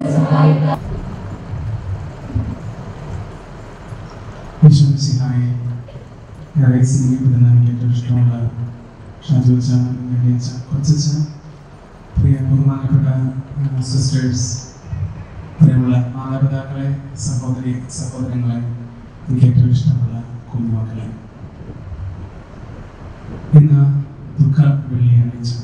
വിശ്വസിഹായി ഏറെ സ്നേഹിക്കപ്പെടുന്ന എനിക്ക് ഏറ്റവും ഇഷ്ടമുള്ള ഷാജു അച്ഛ ഉണ്ണി അച്ഛ കൊച്ചച്ഛ പ്രിയ ബഹുമാനപ്പെട്ട സിസ്റ്റേഴ്സ് പ്രിയമുള്ള മാതാപിതാക്കളെ സഹോദരി സഹോദരങ്ങളെ എനിക്ക് ഏറ്റവും ഇഷ്ടമുള്ള കുഞ്ഞുമക്കളെ ഇന്ന് ദുഃഖ വെള്ളിയാഴ്ച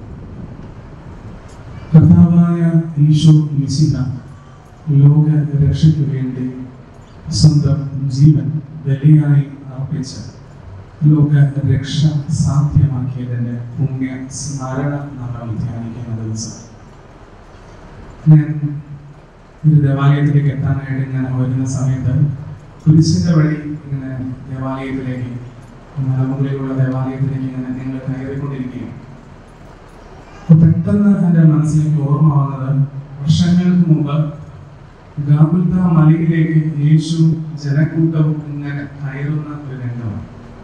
കർത്താവായ ഈശോ മിശിഹ ലോക രക്ഷയ്ക്ക് വേണ്ടി സ്വന്തം ജീവൻ ബലിയായി അർപ്പിച്ച് ലോക രക്ഷ സാധ്യമാക്കിയതിന്റെ പുണ്യ സ്മരണ നമ്മൾ ധ്യാനിക്കുന്ന ദിവസം ഞാൻ ഒരു ദേവാലയത്തിലേക്ക് എത്താനായിട്ട് ഞാൻ വരുന്ന സമയത്ത് കുരിശിന്റെ വഴി ഇങ്ങനെ ദേവാലയത്തിലേക്ക് മലമുകളിലുള്ള ദേവാലയത്തിലേക്ക് ഇങ്ങനെ ഞങ്ങൾ കയറിക്കൊണ്ടിരിക്കുകയാണ് അപ്പൊ പെട്ടെന്ന് എൻ്റെ മനസ്സിലേക്ക് ഓർമ്മ വന്നത് വർഷങ്ങൾക്ക് മുമ്പ് ഗാബുൽത്ത മലയിലേക്ക് യേശു ജനക്കൂട്ടവും ഇങ്ങനെ കയറുന്ന ഒരു രംഗമാണ്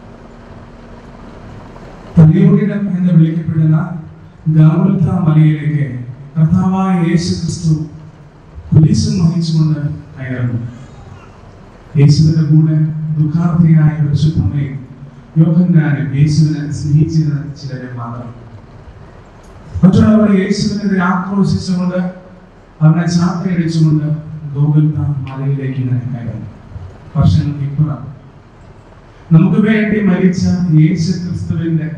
തലയോടിടം എന്ന് വിളിക്കപ്പെടുന്ന ഗാബുൽത്ത മലയിലേക്ക് കർത്താവായ യേശു ക്രിസ്തു കുരിശും വഹിച്ചുകൊണ്ട് കയറുന്നു യേശുവിന്റെ കൂടെ ദുഃഖാർത്ഥിയായ പരിശുദ്ധമ്മയും യോഹന്നാനും യേശുവിനെ സ്നേഹിച്ചിരുന്ന ചിലരെ മാത്രം മറ്റുള്ളവർ യേശുവിനെതിരെ ആക്രോശിച്ചുകൊണ്ട് അവനെ ചാത്തയടിച്ചുകൊണ്ട് ഗോകുൽത്ത മലയിലേക്ക് ഇങ്ങനെ കയറുന്നു വർഷങ്ങൾക്ക് ഇപ്പുറം നമുക്ക് വേണ്ടി മരിച്ച യേശു ക്രിസ്തുവിന്റെ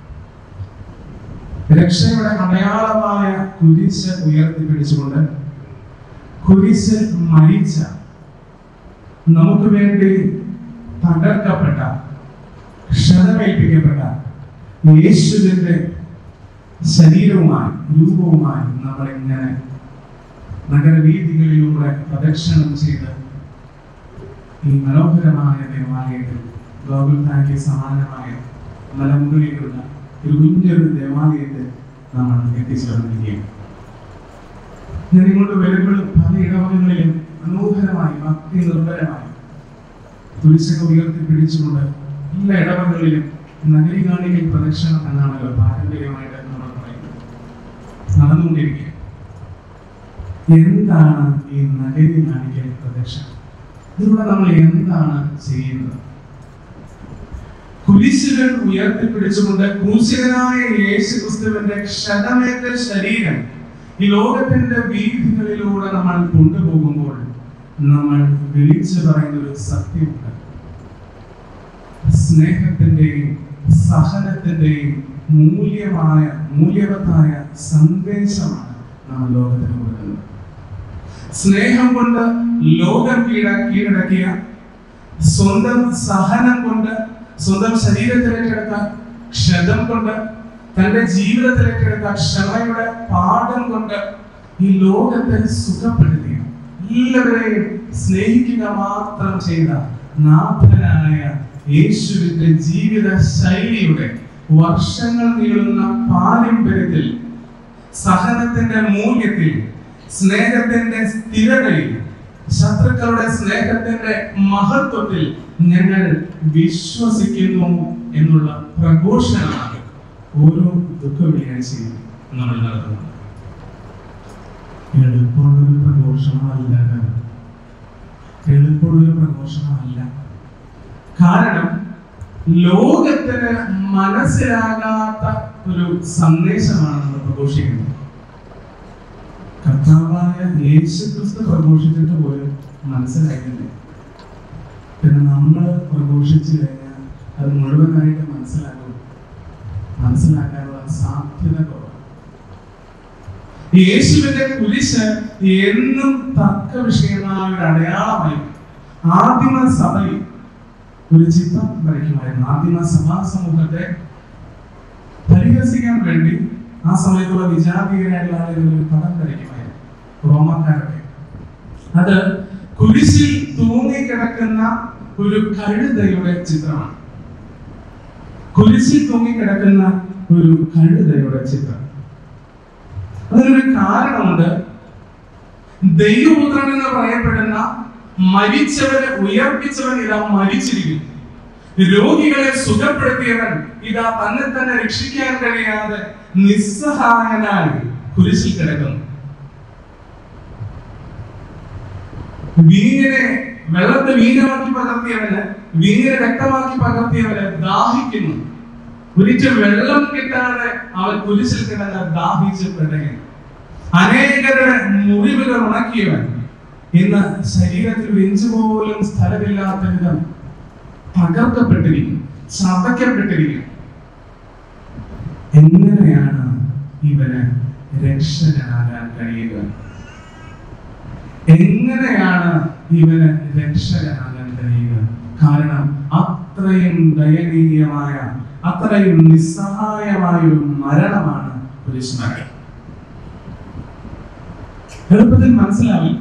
രക്ഷയുടെ അടയാളമായ കുരിശ് ഉയർത്തിപ്പിടിച്ചുകൊണ്ട് കുരിശിൽ മരിച്ച നമുക്ക് വേണ്ടി തകർക്കപ്പെട്ട ക്ഷതമേൽപ്പിക്കപ്പെട്ട യേശുവിന്റെ ശരീരവുമായി രൂപവുമായി നമ്മളിങ്ങനെ നഗരവീഥികളിലൂടെ പ്രദക്ഷിണം ചെയ്ത് ഈ മനോഹരമായ ദേവാലയത്തിൽ ഗോകുൽത്തായ്ക്ക് സമാനമായ മലമുകളിലുള്ള ഒരു കുഞ്ഞൊരു ദേവാലയത്തിൽ നമ്മൾ എത്തിച്ചേർന്നിരിക്കുകയാണ് ഞാൻ ഇങ്ങോട്ട് വരുമ്പോൾ പല ഇടവകങ്ങളിലും മനോഹരമായി ഭക്തി നിർഭരമായി തുലിശൊക്കെ ഉയർത്തി പിടിച്ചുകൊണ്ട് എല്ലാ ഇടവകകളിലും നഗരി കാണിക്കൽ പ്രദക്ഷിണം എന്നാണല്ലോ പാരമ്പര്യമായിട്ട് നമ്മൾ പറയുന്നത് നടന്നുകൊണ്ടിരിക്കുക എന്താണ് ഈ നഗരി കാണിക്കൽ പ്രദക്ഷിണം ഇതിലൂടെ നമ്മൾ എന്താണ് ചെയ്യുന്നത് കുരിശുകൾ ഉയർത്തിപ്പിടിച്ചുകൊണ്ട് ക്രൂശിതനായ യേശു ക്രിസ്തുവിന്റെ ക്ഷതമേറ്റ ശരീരം ഈ ലോകത്തിന്റെ വീഥികളിലൂടെ നമ്മൾ കൊണ്ടുപോകുമ്പോൾ നമ്മൾ വിളിച്ചു പറയുന്ന ഒരു സത്യമുണ്ട് സ്നേഹത്തിന്റെയും സഹനത്തിന്റെയും മൂല്യമായ മൂല്യവത്തായ സന്ദേശമാണ് നമ്മൾ ലോകത്തിന് കൊടുക്കുന്നത് സ്നേഹം കൊണ്ട് ലോകം കീഴ കീഴടക്കിയ സ്വന്തം സഹനം കൊണ്ട് സ്വന്തം ശരീരത്തിലേക്കെടുത്ത ക്ഷതം കൊണ്ട് തന്റെ ജീവിതത്തിലേക്കെടുത്ത ക്ഷമയുടെ പാഠം കൊണ്ട് ഈ ലോകത്തെ സുഖപ്പെടുത്തിയ എല്ലാവരെയും സ്നേഹിക്കുക മാത്രം ചെയ്ത നാഥനായ യേശുവിന്റെ ജീവിത ശൈലിയുടെ വർഷങ്ങൾ നീളുന്ന പാരമ്പര്യത്തിൽ സഹനത്തിന്റെ മൂല്യത്തിൽ സ്നേഹത്തിന്റെ സ്ഥിരതയിൽ ശത്രുക്കളുടെ സ്നേഹത്തിന്റെ മഹത്വത്തിൽ ഞങ്ങൾ വിശ്വസിക്കുന്നു എന്നുള്ള പ്രഘോഷണമാണ് ഓരോ ദുഃഖ വെള്ളിയാഴ്ചയും നമ്മൾ നടത്തുന്നത് എളുപ്പമുള്ളൊരു പ്രഘോഷണമല്ല എളുപ്പമുള്ളൊരു പ്രഘോഷണമല്ല കാരണം ലോകത്തിന് മനസ്സിലാകാത്ത ഒരു സന്ദേശമാണ് നമ്മൾ പ്രഘോഷിക്കുന്നത് കർത്താവായ യേശു ക്രിസ്തു പ്രഘോഷിച്ചിട്ട് പോലും മനസ്സിലായില്ലേ പിന്നെ നമ്മൾ പ്രഘോഷിച്ചു കഴിഞ്ഞാൽ അത് മുഴുവനായിട്ട് മനസ്സിലാക്കും മനസ്സിലാക്കാനുള്ള സാധ്യത കുറവാണ് യേശുവിന്റെ കുരിശ് എന്നും തർക്ക വിഷയമായ ഒരു അടയാളമായി ആദിമ സഭയിൽ ഒരു ചിത്രം വരയ്ക്കുമായിരുന്നു ആദിമ സഭാ സമൂഹത്തെ പരിഹസിക്കാൻ വേണ്ടി ആ സമയത്തുള്ള വിജാതീയരായിട്ടുള്ള ആളുകൾ ഒരു പടം വരയ്ക്കുമായിരുന്നു റോമക്കാരൊക്കെ അത് കുരിശിൽ തൂങ്ങിക്കിടക്കുന്ന ഒരു കഴുതയുടെ ചിത്രമാണ് കുരിശിൽ തൂങ്ങിക്കിടക്കുന്ന ഒരു കഴുതയുടെ ചിത്രം അതിനൊരു കാരണമുണ്ട് ദൈവപുത്രൻ എന്ന് പറയപ്പെടുന്ന മരിച്ചവരെ ഉയർപ്പിച്ചവൻ ഇതാ മരിച്ചിരിക്കുന്നു രോഗികളെ സുഖപ്പെടുത്തിയവൻ ഇതാ തന്നെ തന്നെ രക്ഷിക്കാൻ കഴിയാതെ നിസ്സഹായനായി കുരിശിൽ കിടക്കുന്നു വീഞ്ഞിനെ വെള്ളത്തെ വീഞ്ഞമാക്കി പകർത്തിയവന് വീഞ്ഞിനെ രക്തമാക്കി പകർത്തിയവന് ദാഹിക്കുന്നു ഒരിക്കൽ വെള്ളം കിട്ടാതെ അവൻ കുരിശിൽ കിടന്ന് ദാഹിച്ച് പിടങ്ങി അനേകരുടെ മുറിവുകൾ ഉണക്കിയവൻ ഇന്ന് ശരീരത്തിൽ വെഞ്ചു പോലും സ്ഥലമില്ലാത്ത വിധം തകർക്കപ്പെട്ടിരിക്കും ചതയ്ക്കപ്പെട്ടിരിക്കും എങ്ങനെയാണ് ഇവന് രക്ഷകനാകാൻ കഴിയുക എങ്ങനെയാണ് ഇവന് രക്ഷകനാകാൻ കഴിയുക കാരണം അത്രയും ദയനീയമായ അത്രയും നിസ്സഹായമായ ഒരു മരണമാണ് കുരിശുമരണം എളുപ്പത്തിൽ മനസ്സിലാവും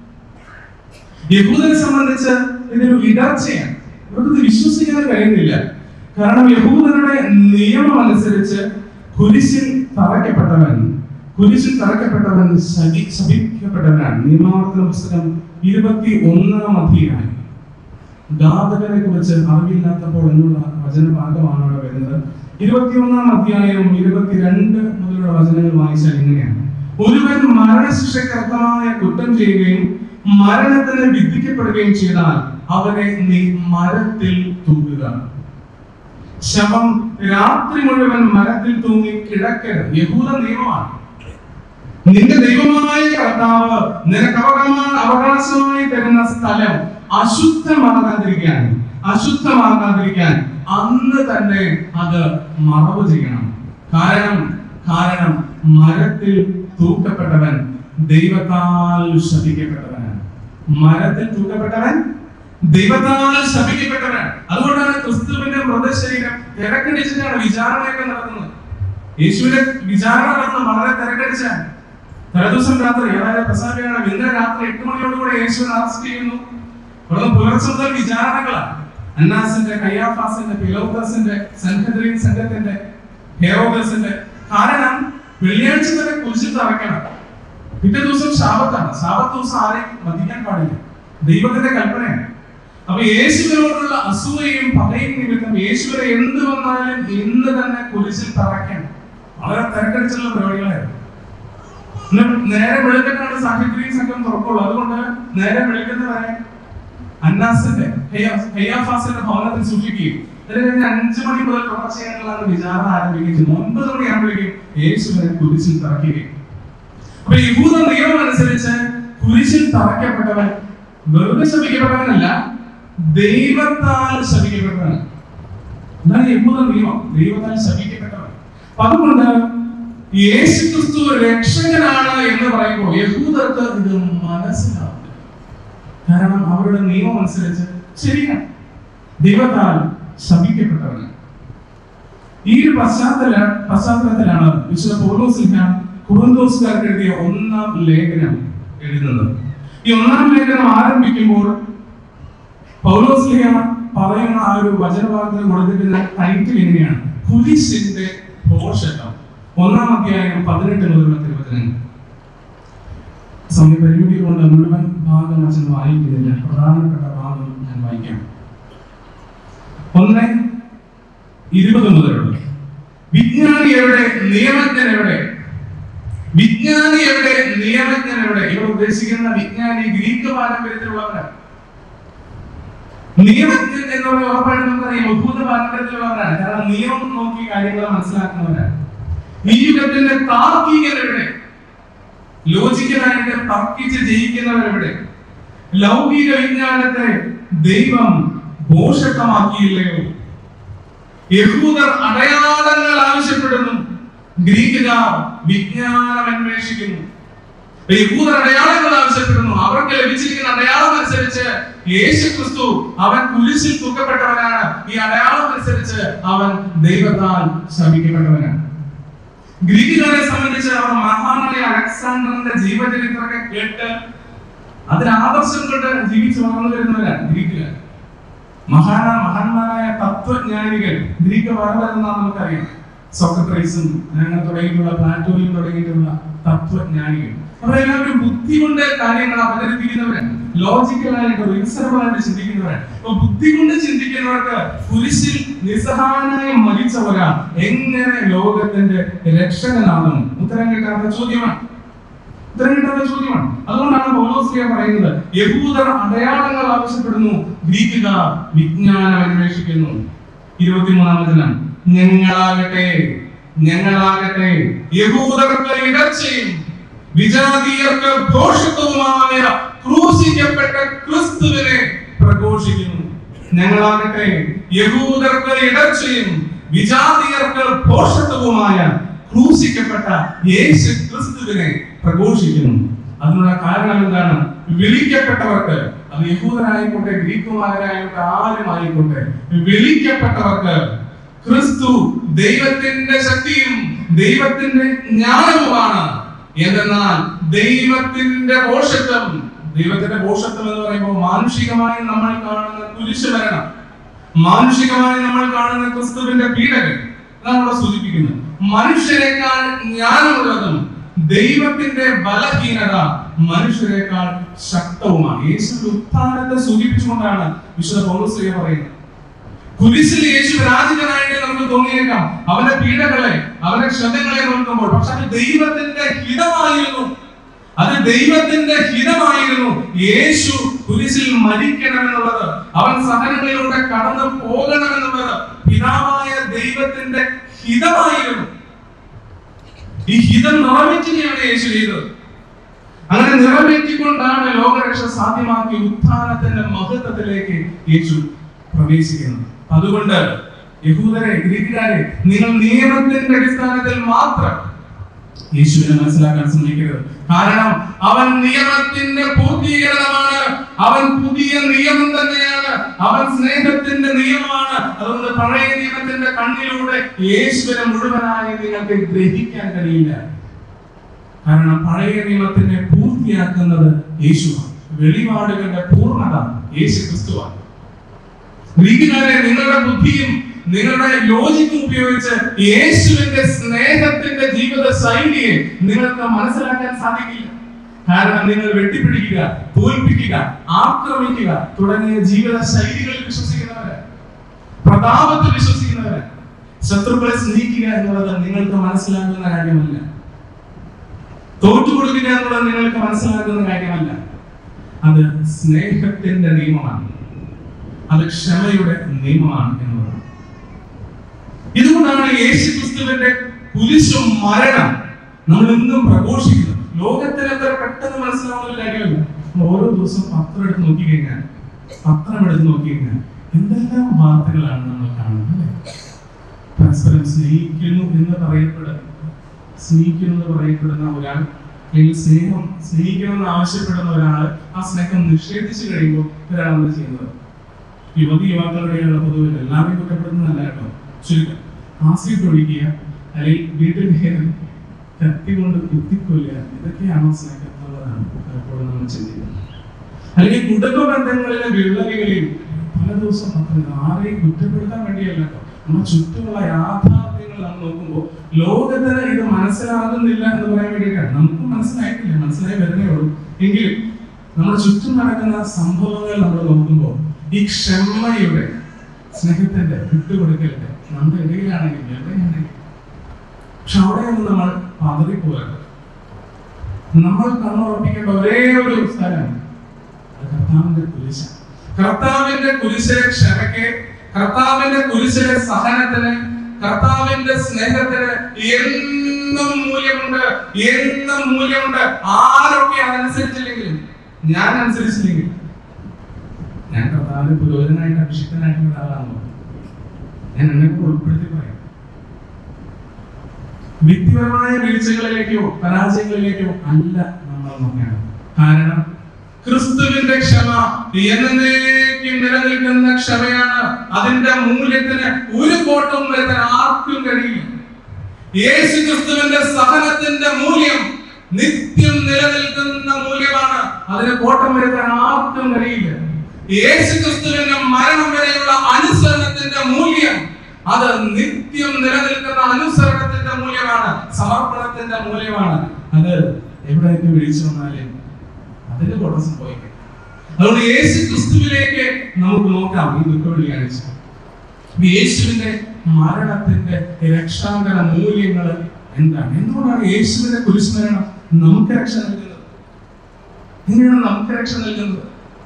യഹൂദനെ സംബന്ധിച്ച് ഇതൊരു ഇടർച്ചയാണ് ഇവർക്കത് വിശ്വസിക്കാൻ കഴിയുന്നില്ല കാരണം യഹൂദരുടെ നിയമം അനുസരിച്ച് കുരിശിൽ തറയ്ക്കപ്പെട്ടവൻ കുരിശിൽ തറയ്ക്കപ്പെട്ടവൻ ശപി ശപിക്കപ്പെട്ടവനാണ് നിയമാവർത്തന പുസ്തകം ഇരുപത്തി ഒന്നാം അധ്യായം ഘാതകനെ കുറിച്ച് അറിവില്ലാത്തപ്പോൾ എന്നുള്ള വചനഭാഗമാണ് അവിടെ വരുന്നത് ഇരുപത്തിയൊന്നാം അധ്യായം ഇരുപത്തിരണ്ട് മുതലുള്ള വചനങ്ങൾ വായിച്ചാൽ ഇങ്ങനെയാണ് ഒരുവൻ മരണശിക്ഷയ്ക്ക് അർത്ഥമായ കുറ്റം ചെയ്യുകയും മരണത്തിന് വിധിക്കപ്പെടുകയും ചെയ്താൽ അവനെ നീ മരത്തിൽ തൂക്കുക ശവം രാത്രി മുഴുവൻ മരത്തിൽ തൂങ്ങി കിടക്കരുത് യഹൂദ നിയമമാണ് നിന്റെ ദൈവമായ കർത്താവ് നിനക്ക് അവകാശ അവകാശമായി തരുന്ന സ്ഥലം അശുദ്ധമാകാതിരിക്കാൻ അശുദ്ധമാകാതിരിക്കാൻ അന്ന് തന്നെ അത് മറവ് ചെയ്യണം കാരണം കാരണം മരത്തിൽ തൂക്കപ്പെട്ടവൻ ദൈവത്താൽ ശപിക്കപ്പെട്ടവനാണ് മരത്തിൽ തൂക്കപ്പെട്ടവൻ ദൈവത്താൽ ശപിക്കപ്പെട്ടവനാണ് അതുകൊണ്ടാണ് ക്രിസ്തുവിന്റെ മൃതശരീരം തിരക്കടിച്ചിട്ടാണ് വിചാരണയൊക്കെ നടത്തുന്നത് യേശുവിന്റെ വിചാരണ നടത്തുന്നത് വളരെ തിരക്കടിച്ചാണ് തലേദിവസം രാത്രി അതായത് പ്രസാദിയാണ് ഇന്നലെ രാത്രി എട്ട് മണിയോടുകൂടെ യേശുവിനെ അറസ്റ്റ് ചെയ്യുന്നു തുടർന്ന് പുലർച്ചെ മുതൽ വിചാരണകളാണ് അന്നാസിന്റെ കയ്യാഫാസിന്റെ പിലോത്തസിന്റെ സംഘദ്രീൻ സംഘത്തിന്റെ ഹെറോദസിന്റെ കാരണം വെള്ളിയാഴ്ച തന്നെ കുരിശിൽ തറയ്ക്കണം പിറ്റേ ദിവസം ശാപത്താണ് ശാപത്ത് ദിവസം ആരെയും വധിക്കാൻ പാടില്ല ദൈവത്തിന്റെ കൽപ്പനയാണ് അപ്പൊ യേശുവിനോടുള്ള അസൂയയും പകയും നിമിത്തം യേശുവിനെ എന്ത് വന്നാലും ഇന്ന് തന്നെ കുരിശിൽ തറയ്ക്കണം വളരെ തിരക്കടിച്ചുള്ള പരിപാടികളായിരുന്നു ഇന്ന് നേരെ വെളുക്കട്ടാണ് സാഹിത്യ സംഘം തുറക്കുള്ളൂ അതുകൊണ്ട് നേരെ വെളുക്കുന്നവരെ അന്നാസിന്റെ ഹെയ്യാ- ഹെയ്യാഫാസിന്റെ ഭവനത്തിൽ സൂക്ഷിക്കുകയും അത് കഴിഞ്ഞ് അഞ്ചു മണി മുതൽ തുടർച്ചയായിട്ടുള്ള വിചാരണ ആരംഭിക്കുകയും ചെയ്യുന്നു ഒൻപത് മണിയാകുമ്പോഴേക്കും യേശുവിനെ കുരിശിൽ തറയ്ക്കുകയും അപ്പൊ യഹൂദ നിയമം അനുസരിച്ച് കുരിശിൽ തറയ്ക്കപ്പെട്ടവൻ വെറുതെ ശപിക്കപ്പെട്ടവനല്ല ദൈവത്താൽ ശപിക്കപ്പെട്ടവൻ എന്താണ് യഹൂദ നിയമം ദൈവത്താൽ ശപിക്കപ്പെട്ടവൻ അപ്പൊ അതുകൊണ്ട് യേശു ക്രിസ്തു രക്ഷകനാണ് എന്ന് പറയുമ്പോൾ യഹൂദർക്ക് ഇത് മനസ്സിലാവില്ല കാരണം അവരുടെ നിയമം അനുസരിച്ച് ശരിയാണ് ദൈവത്താൽ ശപിക്കപ്പെട്ടവന് ഈ ഒരു പശ്ചാത്തല പശ്ചാത്തലത്തിലാണ് വിശുദ്ധ പൗലോസിഹ കുറുന്തോസുകാർക്ക് എഴുതിയ ഒന്നാം ലേഖനം എഴുതുന്നത് ഈ ഒന്നാം ലേഖനം ആരംഭിക്കുമ്പോൾ പൗലോസ്ലിഹ പറയുന്ന ആ ഒരു വചനഭാഗത്തിന് കൊടുത്തിരിക്കുന്ന ടൈറ്റിൽ എങ്ങനെയാണ് കുരിശിന്റെ പോഷകം ഒന്നാം അധ്യായം പതിനെട്ട് മുതലുള്ള തിരുവചനങ്ങൾ സമയപരിമിതി കൊണ്ട് മുഴുവൻ ഭാഗം അച്ഛൻ വായിക്കുന്നില്ല പ്രധാനപ്പെട്ട ഭാഗം ഞാൻ വായിക്കാം ഒന്ന് ഇരുപത് മുതലുള്ള വിജ്ഞാനി എവിടെ നിയമജ്ഞൻ എവിടെ വിജ്ഞാനി എവിടെ നിയമജ്ഞൻ എവിടെ ഇവർ ഉദ്ദേശിക്കുന്ന വിജ്ഞാനി ഗ്രീക്ക് പാരമ്പര്യത്തിലുള്ളവരാണ് നിയമജ്ഞൻ എന്ന് പറഞ്ഞ ഉറപ്പായിട്ട് നമുക്കറിയാം ബഹുദ പാരമ്പര്യത്തിലുള്ളവരാണ് കാരണം നിയമം നോക്കി കാര്യങ്ങൾ മനസ്സിലാക്കുന്നവരാണ് ഈ യുഗത്തിന്റെ താർക്കികൻ എവിടെ ലോജിക്കലായിട്ട് തർക്കിച്ച് ജയിക്കുന്നവരെവിടെ ലൗകിക വിജ്ഞാനത്തെ ദൈവം പോഷകമാക്കിയില്ലയോ യഹൂദർ അടയാളങ്ങൾ ആവശ്യപ്പെടുന്നു ഗ്രീക്കുകാർ വിജ്ഞാനം അന്വേഷിക്കുന്നു യഹൂദർ അടയാളങ്ങൾ ആവശ്യപ്പെടുന്നു അവർക്ക് ലഭിച്ചിരിക്കുന്ന അടയാളം അനുസരിച്ച് യേശു ക്രിസ്തു അവൻ കുരിശിൽ തൂക്കപ്പെട്ടവനാണ് ഈ അടയാളം അനുസരിച്ച് അവൻ ദൈവത്താൽ ശപിക്കപ്പെട്ടവനാണ് ഗ്രീക്കുകാരെ സംബന്ധിച്ച് അവർ മഹാനായ അലക്സാണ്ടറിന്റെ ജീവചരിത്രമൊക്കെ കേട്ട് അതിന് ആദർശം കൊണ്ട് ജീവിച്ചു വളർന്നു വരുന്നവരാണ് ഗ്രീക്കുകാർ മഹാന മഹാന്മാരായ തത്വജ്ഞാനികൾ ഗ്രീക്ക് വളർന്നതെന്നാണ് നമുക്കറിയാം സോക്രട്ടീസും അങ്ങനെ തുടങ്ങിയിട്ടുള്ള പ്ലാറ്റോയും തുടങ്ങിയിട്ടുള്ള തത്വജ്ഞാനികൾ അവരെല്ലാവരും ബുദ്ധി കൊണ്ട് കാര്യങ്ങൾ അവതരിപ്പിക്കുന്നവരാണ് ലോജിക്കലായിട്ട് റിസർവ് ആയിട്ട് ചിന്തിക്കുന്നവരാണ് അപ്പൊ ബുദ്ധി കൊണ്ട് ചിന്തിക്കുന്നവർക്ക് കുരിശിൽ നിസ്സഹായനായി മരിച്ച ഒരാൾ എങ്ങനെ ലോകത്തിന്റെ രക്ഷകനാകും ഉത്തരം കിട്ടാത്ത ചോദ്യമാണ് ഉത്തരം കിട്ടാത്ത ചോദ്യമാണ് അതുകൊണ്ടാണ് പൗലോസ് പൗലോസ്ലിയ പറയുന്നത് യഹൂദർ അടയാളങ്ങൾ ആവശ്യപ്പെടുന്നു ഗ്രീക്കുകാർ വിജ്ഞാനം അന്വേഷിക്കുന്നു ഇരുപത്തിമൂന്നാം വചനം ഞങ്ങളാകട്ടെ ഞങ്ങളാകട്ടെ യഹൂദർക്ക് ഇടർച്ചയും വിജാതീയർക്ക് ഭോഷത്വവുമായ ക്രൂശിക്കപ്പെട്ട ക്രിസ്തുവിനെ പ്രഘോഷിക്കുന്നു ഞങ്ങളാകട്ടെ യഹൂദർക്ക് ഇടർച്ചയും വിജാതീയർക്ക് ഭോഷത്വവുമായ ക്രൂശിക്കപ്പെട്ട യേശു ക്രിസ്തുവിനെ പ്രഘോഷിക്കുന്നു അതിനുള്ള കാരണം എന്താണ് വിളിക്കപ്പെട്ടവർക്ക് അത് യഹൂദനായിക്കോട്ടെ ഗ്രീക്കുമാരായിക്കോട്ടെ ആരും ആയിക്കോട്ടെ വിളിക്കപ്പെട്ടവർക്ക് ക്രിസ്തു ദൈവത്തിന്റെ ശക്തിയും ദൈവത്തിന്റെ ജ്ഞാനവുമാണ് എന്തെന്നാൽ ദൈവത്തിന്റെ പോഷത്വം ദൈവത്തിന്റെ പോഷത്വം എന്ന് പറയുമ്പോൾ മാനുഷികമായി നമ്മൾ കാണുന്ന കുരിശുമരണം മാനുഷികമായി നമ്മൾ കാണുന്ന ക്രിസ്തുവിന്റെ പീഡകൾ അതാണ് ഇവിടെ സൂചിപ്പിക്കുന്നത് മനുഷ്യരെക്കാൾ ജ്ഞാനമുള്ളതും ദൈവത്തിന്റെ ബലഹീനത മനുഷ്യരെക്കാൾ ശക്തവുമാണ് യേശുവിന്റെ ഉത്ഥാനത്തെ സൂചിപ്പിച്ചുകൊണ്ടാണ് വിശുദ്ധ പൗലോസ്ലിയ പറയുന്നത് കുരിശിൽ യേശു രാജികനായിട്ട് നമുക്ക് തോന്നിയേക്കാം അവന്റെ പീഡകളെ അവന്റെ ക്ഷതങ്ങളെ നോക്കുമ്പോൾ പക്ഷെ അത് ദൈവത്തിന്റെ ഹിതമായിരുന്നു അത് ദൈവത്തിന്റെ ഹിതമായിരുന്നു യേശു കുരിശിൽ മരിക്കണമെന്നുള്ളത് അവൻ സഹനങ്ങളിലൂടെ കടന്നു പോകണമെന്നുള്ളത് പിതാവായ ദൈവത്തിന്റെ ഹിതമായിരുന്നു ഈ ഹിതം നിറവേറ്റുകയാണ് യേശു ചെയ്തത് അങ്ങനെ നിറവേറ്റിക്കൊണ്ടാണ് ലോകരക്ഷ സാധ്യമാക്കി ഉത്ഥാനത്തിന്റെ മഹത്വത്തിലേക്ക് യേശു പ്രവേശിക്കുന്നത് അതുകൊണ്ട് യഹൂദരെ ഗ്രീക്കുകാരെ നിങ്ങൾ നിയമത്തിന്റെ അടിസ്ഥാനത്തിൽ മാത്രം യേശുവിനെ മനസ്സിലാക്കാൻ ശ്രമിക്കരുത് കാരണം അവൻ നിയമത്തിന്റെ പൂർത്തീകരണമാണ് അവൻ പുതിയ നിയമം തന്നെയാണ് അവൻ സ്നേഹത്തിന്റെ നിയമമാണ് അതുകൊണ്ട് പഴയ നിയമത്തിന്റെ കണ്ണിലൂടെ യേശുവിനെ മുഴുവനായി നിങ്ങൾക്ക് ഗ്രഹിക്കാൻ കഴിയില്ല കാരണം പഴയ നിയമത്തിനെ പൂർത്തിയാക്കുന്നത് യേശുവാണ് വെളിപാടുകളുടെ പൂർണ്ണത യേശു ക്രിസ്തുവാണ് ഗ്രീക്കുകാരെ നിങ്ങളുടെ ബുദ്ധിയും നിങ്ങളുടെ ലോജിക്കും ഉപയോഗിച്ച് യേശുവിന്റെ സ്നേഹത്തിന്റെ ജീവിത ശൈലിയെ നിങ്ങൾക്ക് മനസ്സിലാക്കാൻ സാധിക്കില്ല കാരണം നിങ്ങൾ വെട്ടിപ്പിടിക്കുക തോൽപ്പിക്കുക ആക്രമിക്കുക തുടങ്ങിയ ജീവിത ശൈലികളിൽ വിശ്വസിക്കുന്നവര് പ്രതാപത്തിൽ വിശ്വസിക്കുന്നവര് ശത്രുക്കളെ സ്നേഹിക്കുക എന്നുള്ളത് നിങ്ങൾക്ക് മനസ്സിലാക്കുന്ന കാര്യമല്ല തോറ്റുകൊടുക്കുക എന്നുള്ളത് നിങ്ങൾക്ക് മനസ്സിലാക്കുന്ന കാര്യമല്ല അത് സ്നേഹത്തിന്റെ നിയമമാണ് അത് ക്ഷമയുടെ നിയമമാണ് എന്നുള്ളത് ഇതുകൊണ്ടാണ് യേശു ക്രിസ്തുവിന്റെ കുരിശും മരണം നമ്മൾ ഇന്നും പ്രഘോഷിക്കുന്നത് ലോകത്തിന് അത്ര പെട്ടെന്ന് മനസ്സിലാവുന്ന ഒരു കാര്യമല്ല നമ്മൾ ഓരോ ദിവസവും പത്രം എടുത്ത് നോക്കിക്കഴിഞ്ഞാൽ പത്രം എടുത്ത് നോക്കിക്കഴിഞ്ഞാൽ എന്തെല്ലാം വാർത്തകളാണ് നമ്മൾ കാണുന്നത് അല്ലേ പരസ്പരം സ്നേഹിക്കുന്നു എന്ന് പറയപ്പെടുന്ന സ്നേഹിക്കുന്നു എന്ന് പറയപ്പെടുന്ന ഒരാൾ അല്ലെങ്കിൽ സ്നേഹം സ്നേഹിക്കണമെന്ന് ആവശ്യപ്പെടുന്ന ഒരാൾ ആ സ്നേഹം നിഷേധിച്ചു കഴിയുമ്പോൾ ഒരാൾ എന്താ ചെയ്യുന്നത് യുവതി യുവാക്കളുടെയുള്ള പൊതുവിൽ എല്ലാവരെയും കുറ്റപ്പെടുന്നതല്ല കേട്ടോ ചുരുക്കം ആസിഡ് ഒഴിക്കുക അല്ലെങ്കിൽ വീട്ടിൽ കയറി കത്തി കൊണ്ട് കുത്തിക്കൊല്ലുക ഇതൊക്കെയാണോ സ്നേഹം എന്നുള്ളതാണ് പലപ്പോഴും നമ്മൾ ചിന്തിക്കുന്നത് അല്ലെങ്കിൽ കുടുംബ ബന്ധങ്ങളിലെ വിള്ളലുകളിൽ പല ദിവസം പത്രം ആരെയും കുറ്റപ്പെടുത്താൻ വേണ്ടിയല്ല കേട്ടോ നമ്മുടെ ചുറ്റുമുള്ള യാഥാർത്ഥ്യങ്ങൾ നമ്മൾ നോക്കുമ്പോൾ ലോകത്തിന് ഇത് മനസ്സിലാകുന്നില്ല എന്ന് പറയാൻ വേണ്ടിയിട്ടാണ് നമുക്ക് മനസ്സിലായിട്ടില്ല മനസ്സിലായി വരുന്നേ ഉള്ളൂ എങ്കിലും നമ്മുടെ ചുറ്റും നടക്കുന്ന സംഭവങ്ങൾ നമ്മൾ നോക്കുമ്പോൾ ഈ ക്ഷമയുടെ സ്നേഹത്തിന്റെ വിട്ടുകൊടുക്കലിന്റെ നമ്മുടെ ഇടയിലാണെങ്കിൽ എവിടെയാണെങ്കിൽ പക്ഷെ അവിടെയൊന്നും നമ്മൾ പതറിപ്പോകരുത് നമ്മൾ കണ്ണുറപ്പിക്കേണ്ട ഒരേ ഒരു സ്ഥലം അത് കർത്താവിന്റെ കുരിശ കർത്താവിന്റെ കുരിശിലെ ക്ഷമയ്ക്ക് കർത്താവിന്റെ കുരിശിലെ സഹനത്തിന് കർത്താവിന്റെ സ്നേഹത്തിന് എന്നും മൂല്യമുണ്ട് എന്നും മൂല്യമുണ്ട് ആരൊക്കെ അതനുസരിച്ചില്ലെങ്കിലും ഞാൻ അനുസരിച്ചില്ലെങ്കിൽ ഞാൻ കർത്താവിന്റെ പുരോഹിതനായിട്ട് അഭിഷിക്തനായിട്ടുള്ള ഒരാളാണല്ലോ ഞാൻ എന്നെ കൂടെ ഉൾപ്പെടുത്തി പറയാം വ്യക്തിപരമായ വീഴ്ചകളിലേക്കോ പരാജയങ്ങളിലേക്കോ അല്ല നമ്മൾ നോക്കേണ്ടത് കാരണം ക്രിസ്തുവിന്റെ ക്ഷമ എന്നേക്കും നിലനിൽക്കുന്ന ക്ഷമയാണ് അതിന്റെ മൂല്യത്തിന് ഒരു കോട്ടവും വരുത്താൻ ആർക്കും കഴിയില്ല യേശു ക്രിസ്തുവിന്റെ സഹനത്തിന്റെ മൂല്യം നിത്യം നിലനിൽക്കുന്ന മൂല്യമാണ് അതിന് കോട്ടം വരുത്താൻ ആർക്കും കഴിയില്ല യേശു ക്രിസ്തുവിന്റെ മരണം വരെയുള്ള അനുസരണത്തിന്റെ മൂല്യം അത് നിത്യം നിലനിൽക്കുന്ന അനുസരണത്തിന്റെ മൂല്യമാണ് സമർപ്പണത്തിന്റെ മൂല്യമാണ് അത് എവിടെയൊക്കെ വിളിച്ചു വന്നാലും അതിന് കൂടെ സംഭവിക്കും അതുകൊണ്ട് യേശു ക്രിസ്തുവിലേക്ക് നമുക്ക് നോക്കാം ഈ ദുഃഖ വെള്ളിയാഴ്ച യേശുവിന്റെ മരണത്തിന്റെ രക്ഷാകര മൂല്യങ്ങൾ എന്താണ് എന്തുകൊണ്ടാണ് യേശുവിന്റെ കുരിശുമരണം നമുക്ക് രക്ഷ നൽകുന്നത് എങ്ങനെയാണ് നമുക്ക് രക്ഷ നൽകുന്നത്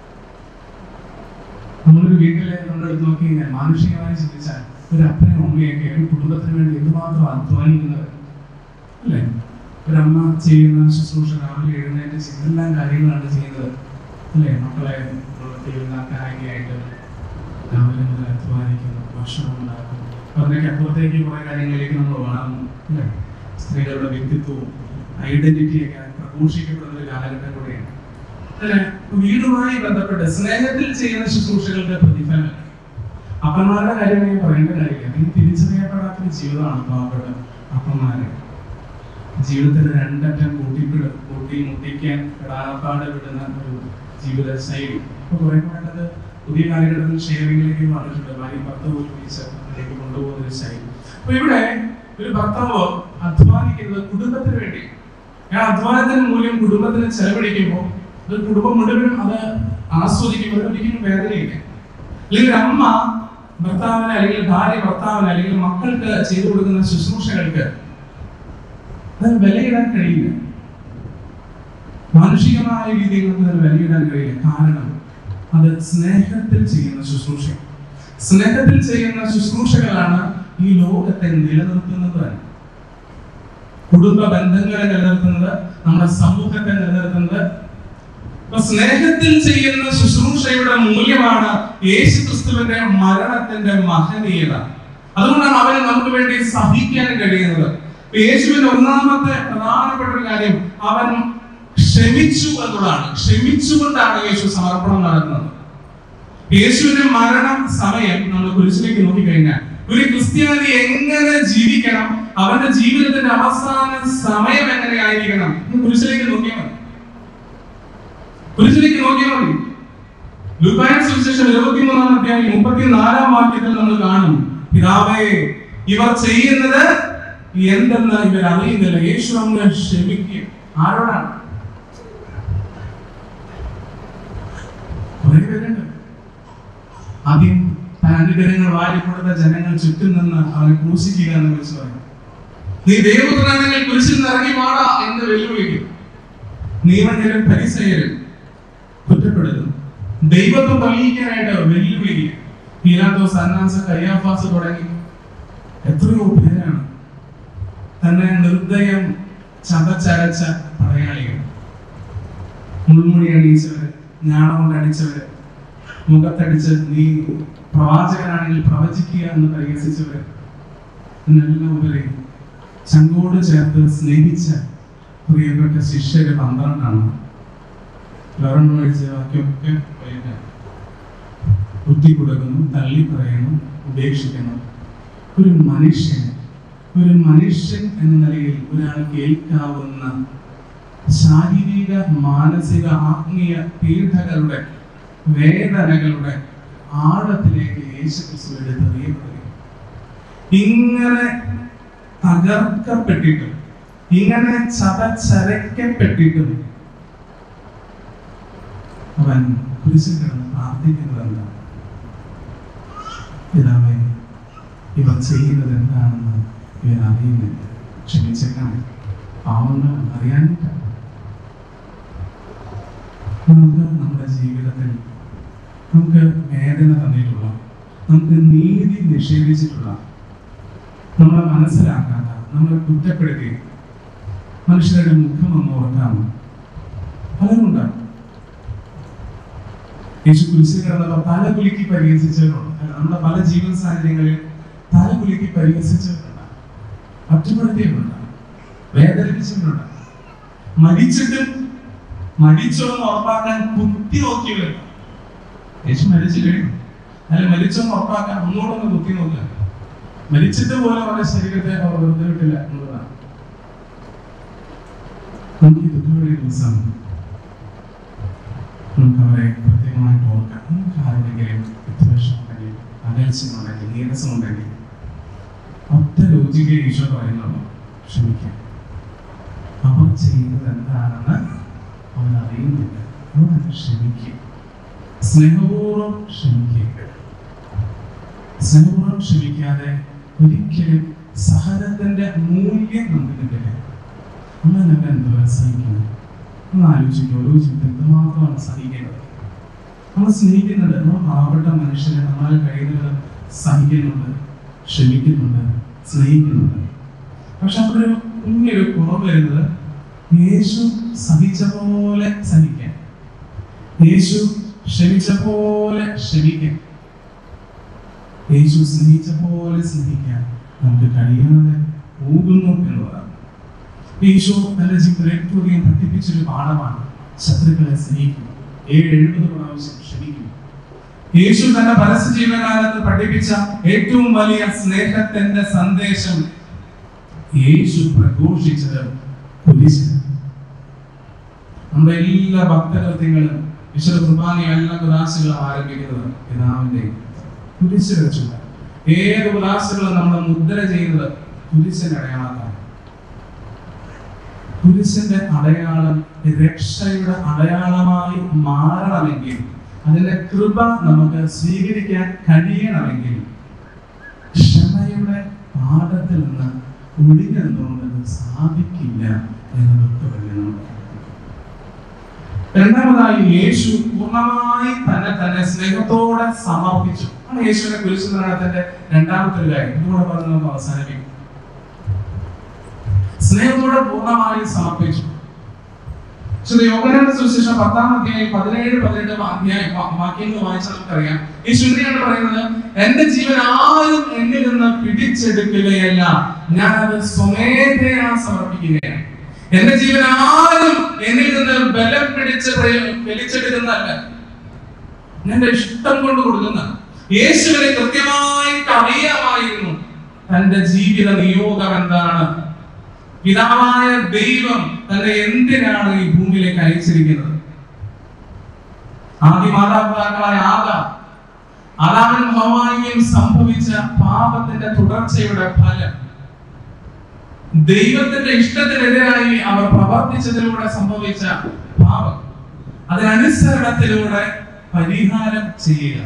നമ്മളൊരു വീട്ടിലെ നമ്മുടെ അടുത്ത് നോക്കി കഴിഞ്ഞാൽ മാനുഷികമായി ചിന്തിച്ചാൽ ഒരു അപ്പനും അമ്മയൊക്കെ ഒരു കുടുംബത്തിന് വേണ്ടി എന്തുമാത്രം അധ്വാനിക്കുന്നത് അല്ലേ ഒരമ്മ ചെയ്യുന്ന ശുശ്രൂഷ രാവിലെ എഴുന്നേറ്റ് ചെയ്ത് എന്തെല്ലാം കാര്യങ്ങളാണ് ചെയ്യുന്നത് അല്ലേ മക്കളെ ഉണ്ടാക്കാനായിട്ട് രാവിലെ മുതൽ അധ്വാനിക്കുന്നു ഭക്ഷണം ഉണ്ടാക്കുന്നു അതിനൊക്കെ അപ്പുറത്തേക്ക് കുറെ കാര്യങ്ങളിലേക്ക് നമ്മൾ വളർന്നു അല്ലേ സ്ത്രീകളുടെ വ്യക്തിത്വവും ഐഡന്റിറ്റിയൊക്കെ പ്രഘോഷിക്കപ്പെടുന്ന ഒരു കാലഘട്ടം കൂടെയാണ് അല്ലെ വീടുമായി ബന്ധപ്പെട്ട് സ്നേഹത്തിൽ ചെയ്യുന്ന ശുശ്രൂഷകളുടെ പ്രതിഫലം അപ്പന്മാരുടെ കാര്യം ഞാൻ പറയേണ്ട കാര്യമില്ല നീ തിരിച്ചറിയപ്പെടാത്തൊരു ജീവിതമാണ് പാവപ്പെട്ട അപ്പന്മാരെ ജീവിതത്തിന് രണ്ടറ്റം കൂട്ടിപ്പിട കൂട്ടി മുട്ടിക്കാൻ പെടാപ്പാട് വിടുന്ന ഒരു ജീവിത ശൈലി ഇപ്പൊ കുറെ കൂടെ പുതിയ കാലഘട്ടത്തിൽ ഷെയറിംഗിലേക്ക് വന്നിട്ടുണ്ട് ഭാര്യ ഭർത്താവ് ഒരുമിച്ച് അതിലേക്ക് കൊണ്ടുപോകുന്ന ഒരു ശൈലി അപ്പൊ ഇവിടെ ഒരു ഭർത്താവ് അധ്വാനിക്കുന്നത് കുടുംബത്തിന് വേണ്ടി ആ അധ്വാനത്തിന് മൂല്യം കുടുംബത്തിന് ചെലവഴിക്കുമ്പോൾ അത് കുടുംബം മുഴുവനും അത് ആസ്വദിക്കുമ്പോൾ ഒരിക്കലും വേദനയില്ല അല്ലെങ്കിൽ ഒരു അമ്മ ഭർത്താവിന് അല്ലെങ്കിൽ ഭാര്യ ഭർത്താവിന് അല്ലെങ്കിൽ മക്കൾക്ക് ചെയ്തു കൊടുക്കുന്ന ശുശ്രൂഷകൾക്ക് അത് വിലയിടാൻ കഴിയില്ല മാനുഷികമായ രീതിയിൽ നമുക്ക് അത് വിലയിടാൻ കഴിയില്ല കാരണം അത് സ്നേഹത്തിൽ ചെയ്യുന്ന ശുശ്രൂഷ സ്നേഹത്തിൽ ചെയ്യുന്ന ശുശ്രൂഷകളാണ് ഈ ലോകത്തെ നിലനിർത്തുന്നത് തന്നെ കുടുംബ ബന്ധങ്ങളെ നിലനിർത്തുന്നത് നമ്മുടെ സമൂഹത്തെ നിലനിർത്തുന്നത് അപ്പൊ സ്നേഹത്തിൽ ചെയ്യുന്ന ശുശ്രൂഷയുടെ മൂല്യമാണ് യേശു ക്രിസ്തുവിന്റെ മരണത്തിന്റെ മഹനീയത അതുകൊണ്ടാണ് അവന് നമുക്ക് വേണ്ടി സഹിക്കാൻ കഴിയുന്നത് യേശുവിന്റെ ഒന്നാമത്തെ പ്രധാനപ്പെട്ട ഒരു കാര്യം അവൻ ക്ഷമിച്ചു എന്നുള്ളതാണ് ക്ഷമിച്ചുകൊണ്ടാണ് യേശു സമർപ്പണം നടത്തുന്നത് യേശുവിന്റെ മരണം സമയം നമ്മൾ കുരിശിലേക്ക് നോക്കിക്കഴിഞ്ഞാൽ ഒരു ക്രിസ്ത്യാനി എങ്ങനെ ജീവിക്കണം അവന്റെ ജീവിതത്തിന്റെ അവസാന സമയം എങ്ങനെയായിരിക്കണം കുരിശിലേക്ക് നോക്കിയാൽ മതി കുരിശിലേക്ക് നോക്കിയാൽ മതി ലുക്കായ സുവിശേഷം ഇരുപത്തിമൂന്നാം അധ്യായം മുപ്പത്തിനാലാം വാക്യത്തിൽ നമ്മൾ കാണും പിതാവേ ഇവർ ചെയ്യുന്നത് എന്തെന്ന് ഇവർ അറിയുന്നില്ല യേശു അങ്ങ് ക്ഷമിക്കുക ആരോടാണ് കുറെ പേരുണ്ട് ആദ്യം താൻ അനുഗ്രഹങ്ങൾ വാരിക്കൊടുത്ത ജനങ്ങൾ ചുറ്റും നിന്ന് അവനെ ക്രൂശിക്കുക എന്ന് വിളിച്ചു പറയും നീ ദൈവപുത്രനാണെങ്കിൽ കുരിശിൽ നിന്ന് ഇറങ്ങി മാറാ എന്ന് വെല്ലുവിളിക്കും നിയമജ്ഞരും പരിസയരും കുറ്റപ്പെടുത്തും ദൈവത്വം തെളിയിക്കാനായിട്ട് വെല്ലുവിളിക്കുക പീലാത്തോസ് അന്നാസ് കയ്യാഫാസ് തുടങ്ങി എത്രയോ പേരാണ് തന്നെ നിർദ്ദയം ചതച്ചരച്ച പടയാളികൾ മുൾമുടി അണിയിച്ചവര് ഞാണം കൊണ്ട് അടിച്ചവര് മുഖത്തടിച്ച് നീ പ്രവാചകനാണെങ്കിൽ പ്രവചിക്കുക എന്ന് പരിഹസിച്ചവര് എന്നെല്ലാം ഉപരി ചങ്കോട് ചേർത്ത് സ്നേഹിച്ച പ്രിയപ്പെട്ട ശിഷ്യര് പന്ത്രണ്ടാണ് ലോറൻ ഒഴിച്ച ബാക്കിയൊക്കെ പോയിട്ട് ബുദ്ധി കൊടുക്കുന്നു തള്ളി പറയുന്നു ഉപേക്ഷിക്കുന്നു ഒരു മനുഷ്യൻ ഒരു മനുഷ്യൻ എന്ന നിലയിൽ ഒരാൾ കേൾക്കാവുന്ന ശാരീരിക മാനസിക ആത്മീയ പീഡകളുടെ വേദനകളുടെ ആഴത്തിലേക്ക് യേശു ക്രിസ്തു എടുത്തെറിയപ്പെടുകയും ഇങ്ങനെ തകർക്കപ്പെട്ടിട്ടും ഇങ്ങനെ ചതച്ചരയ്ക്കപ്പെട്ടിട്ടും അവൻ കുരിശിൽ കിടന്ന് പ്രാർത്ഥിക്കുന്നത് എന്താണ് പിതാവേ ഇവർ ചെയ്യുന്നത് എന്താണെന്ന് ഇവർ അറിയുന്നില്ല ക്ഷമിച്ചേക്കണം പാവങ്ങൾ അറിയാനിട്ടാണ് നമുക്ക് നമ്മുടെ ജീവിതത്തിൽ നമുക്ക് വേദന തന്നിട്ടുള്ള നമുക്ക് നീതി നിഷേധിച്ചിട്ടുള്ള നമ്മളെ മനസ്സിലാക്കാത്ത നമ്മളെ കുറ്റപ്പെടുത്തി മനുഷ്യരുടെ മുഖം ഒന്ന് ഓർക്കാമോ പലരുണ്ടാകും യേശു കുരിശിൽ കിടന്നപ്പോൾ തല കുലുക്കി പരിഹസിച്ചവരുണ്ട് അല്ല, നമ്മുടെ പല ജീവിത സാഹചര്യങ്ങളിൽ തല കുലുക്കി പരിഹസിച്ചവരുണ്ട് ഒറ്റപ്പെടുത്തിയവരുണ്ട് വേദനിപ്പിച്ചവരുണ്ട് മരിച്ചിട്ടും മരിച്ചോ എന്ന് ഉറപ്പാക്കാൻ കുത്തി നോക്കിയവരുണ്ട് യേശു മരിച്ചു കഴിഞ്ഞു അല്ല മരിച്ചോ എന്ന് ഉറപ്പാക്കാൻ ഒന്നുകൂടെ കുത്തി നോക്കുക മരിച്ചിട്ട് പോലും അവരുടെ ശരീരത്തെ അവർ വെറുതെ വിട്ടില്ല എന്നുള്ളതാണ് നമുക്ക് ഈ ദുഃഖവെള്ളി ദിവസം നമുക്ക് അവരെ പ്രത്യേകമായിട്ട് ഓർക്കാം നമുക്ക് ആരുടെങ്കിലും വിദ്വേഷമുണ്ടെങ്കിൽ അകൽച്ചയുണ്ടെങ്കിൽ നീരസമുണ്ടെങ്കിൽ ഒറ്റ ലോജിക്ക് ഈശോ പറയുന്നുള്ളൂ ക്ഷമിക്കാം അവർ ചെയ്യുന്നത് എന്താണെന്ന് അവൻ അറിയുന്നില്ല അവൻ അത് ക്ഷമിക്കുക സ്നേഹപൂർവ്വം ക്ഷമിക്കുക സ്നേഹപൂർവ്വം ക്ഷമിക്കാതെ ഒരിക്കലും സഹനത്തിന്റെ മൂല്യം നമുക്ക് കിട്ടില്ല നമ്മളെന്നൊക്കെ എന്തോ സഹിക്കുന്നു ഒന്ന് ആലോചിക്കും ഓരോ ജീവിതം എന്തുമാത്രമാണ് സഹിക്കേണ്ടത് നമ്മൾ സ്നേഹിക്കുന്നുണ്ട് നമ്മൾ പാവപ്പെട്ട മനുഷ്യരെ നമ്മളാൽ കഴിയുന്നത് സഹിക്കുന്നുണ്ട് ക്ഷമിക്കുന്നുണ്ട് സ്നേഹിക്കുന്നുണ്ട് പക്ഷെ അവിടെ ഒരു കുഞ്ഞൊരു കുറവ് വരുന്നത് യേശു സഹിച്ച പോലെ സഹിക്കാൻ യേശു ക്ഷമിച്ച പോലെ ക്ഷമിക്കാൻ യേശു സ്നേഹിച്ച പോലെ സ്നേഹിക്കാൻ നമുക്ക് കഴിയാതെ പോകുന്നു എന്നുള്ളതാണ് യേശു തന്റെ ജീവിതത്തിൽ ഏറ്റവും അധികം പഠിപ്പിച്ചൊരു പാഠമാണ് ശത്രുക്കളെ സ്നേഹിക്കുക ഏഴ് എഴുപത് പ്രാവശ്യം ക്ഷമിക്കുക യേശു തന്റെ പരസ്യ ജീവകാലത്ത് പഠിപ്പിച്ച ഏറ്റവും വലിയ സ്നേഹത്തിന്റെ സന്ദേശം യേശു പ്രഘോഷിച്ചത് കുരിശ് നമ്മുടെ എല്ലാ ഭക്തകൃത്യങ്ങളും വിശുദ്ധ കുർബാനയും എല്ലാ കുദാശകളും ആരംഭിക്കുന്നത് പിതാവിന്റെ കുരിശ് വെച്ചുകൊണ്ട് ഏത് കുദാശകളും നമ്മൾ മുദ്ര ചെയ്യുന്നത് കുരിശിന്റെ അടയാളത്താണ് കുരിശിന്റെ അടയാളം രക്ഷയുടെ അടയാളമായി മാറണമെങ്കിൽ അതിന്റെ കൃപ നമുക്ക് സ്വീകരിക്കാൻ കഴിയണമെങ്കിൽ ക്ഷമയുടെ പാഠത്തിൽ നിന്ന് ഒഴിഞ്ഞു നിന്നുകൊണ്ട് അത് സാധിക്കില്ല എന്നതൊക്കെ തന്നെ നമുക്ക് രണ്ടാമതായി യേശു പൂർണ്ണമായി തന്നെ തന്നെ സ്നേഹത്തോടെ സമർപ്പിച്ചു ആണ് യേശുവിനെ കുരിശുനാഥത്തിന്റെ രണ്ടാമത്തെ ഒരു കാര്യം ഇതുകൂടെ പറഞ്ഞ് നമുക്ക് അവസാനിപ്പിക്കും സ്നേഹത്തോടെ പൂർണ്ണമായി സമർപ്പിച്ചു വിശുദ്ധ യോഹന്നാന്റെ സുവിശേഷം പത്താം അധ്യായം പതിനേഴ് പതിനെട്ട് അധ്യായം വാ- വാക്യങ്ങൾ വായിച്ചാൽ നമുക്കറിയാം ഈ ശുദ്ധിയാണ് പറയുന്നത് എന്റെ ജീവൻ ആരും എന്നിൽ നിന്ന് പിടിച്ചെടുക്കുകയല്ല ഞാൻ അത് സ്വമേധയാ സമർപ്പിക്കുകയാണ് എന്റെ ജീവൻ ആരും എന്നിൽ നിന്ന് ബലം പിടിച്ച് പ്രയോ- വലിച്ചെടുക്കുന്നതല്ല എന്റെ ഇഷ്ടം കൊണ്ട് കൊടുക്കുന്ന യേശുവിനെ കൃത്യമായിട്ട് അറിയാമായിരുന്നു തന്റെ ജീവിത നിയോഗം എന്താണ് പിതാവായ ദൈവം തന്നെ എന്തിനാണ് ഈ ഭൂമിയിലേക്ക് അയച്ചിരിക്കുന്നത് ആദ്യ മാതാപിതാക്കളായ ആദാം ആദാമിനും ഹവായിയും സംഭവിച്ച പാപത്തിന്റെ തുടർച്ചയുടെ ഫലം ദൈവത്തിന്റെ ഇഷ്ടത്തിനെതിരായി അവർ പ്രവർത്തിച്ചതിലൂടെ സംഭവിച്ച പാപം അതിനനുസരണത്തിലൂടെ പരിഹാരം ചെയ്യുക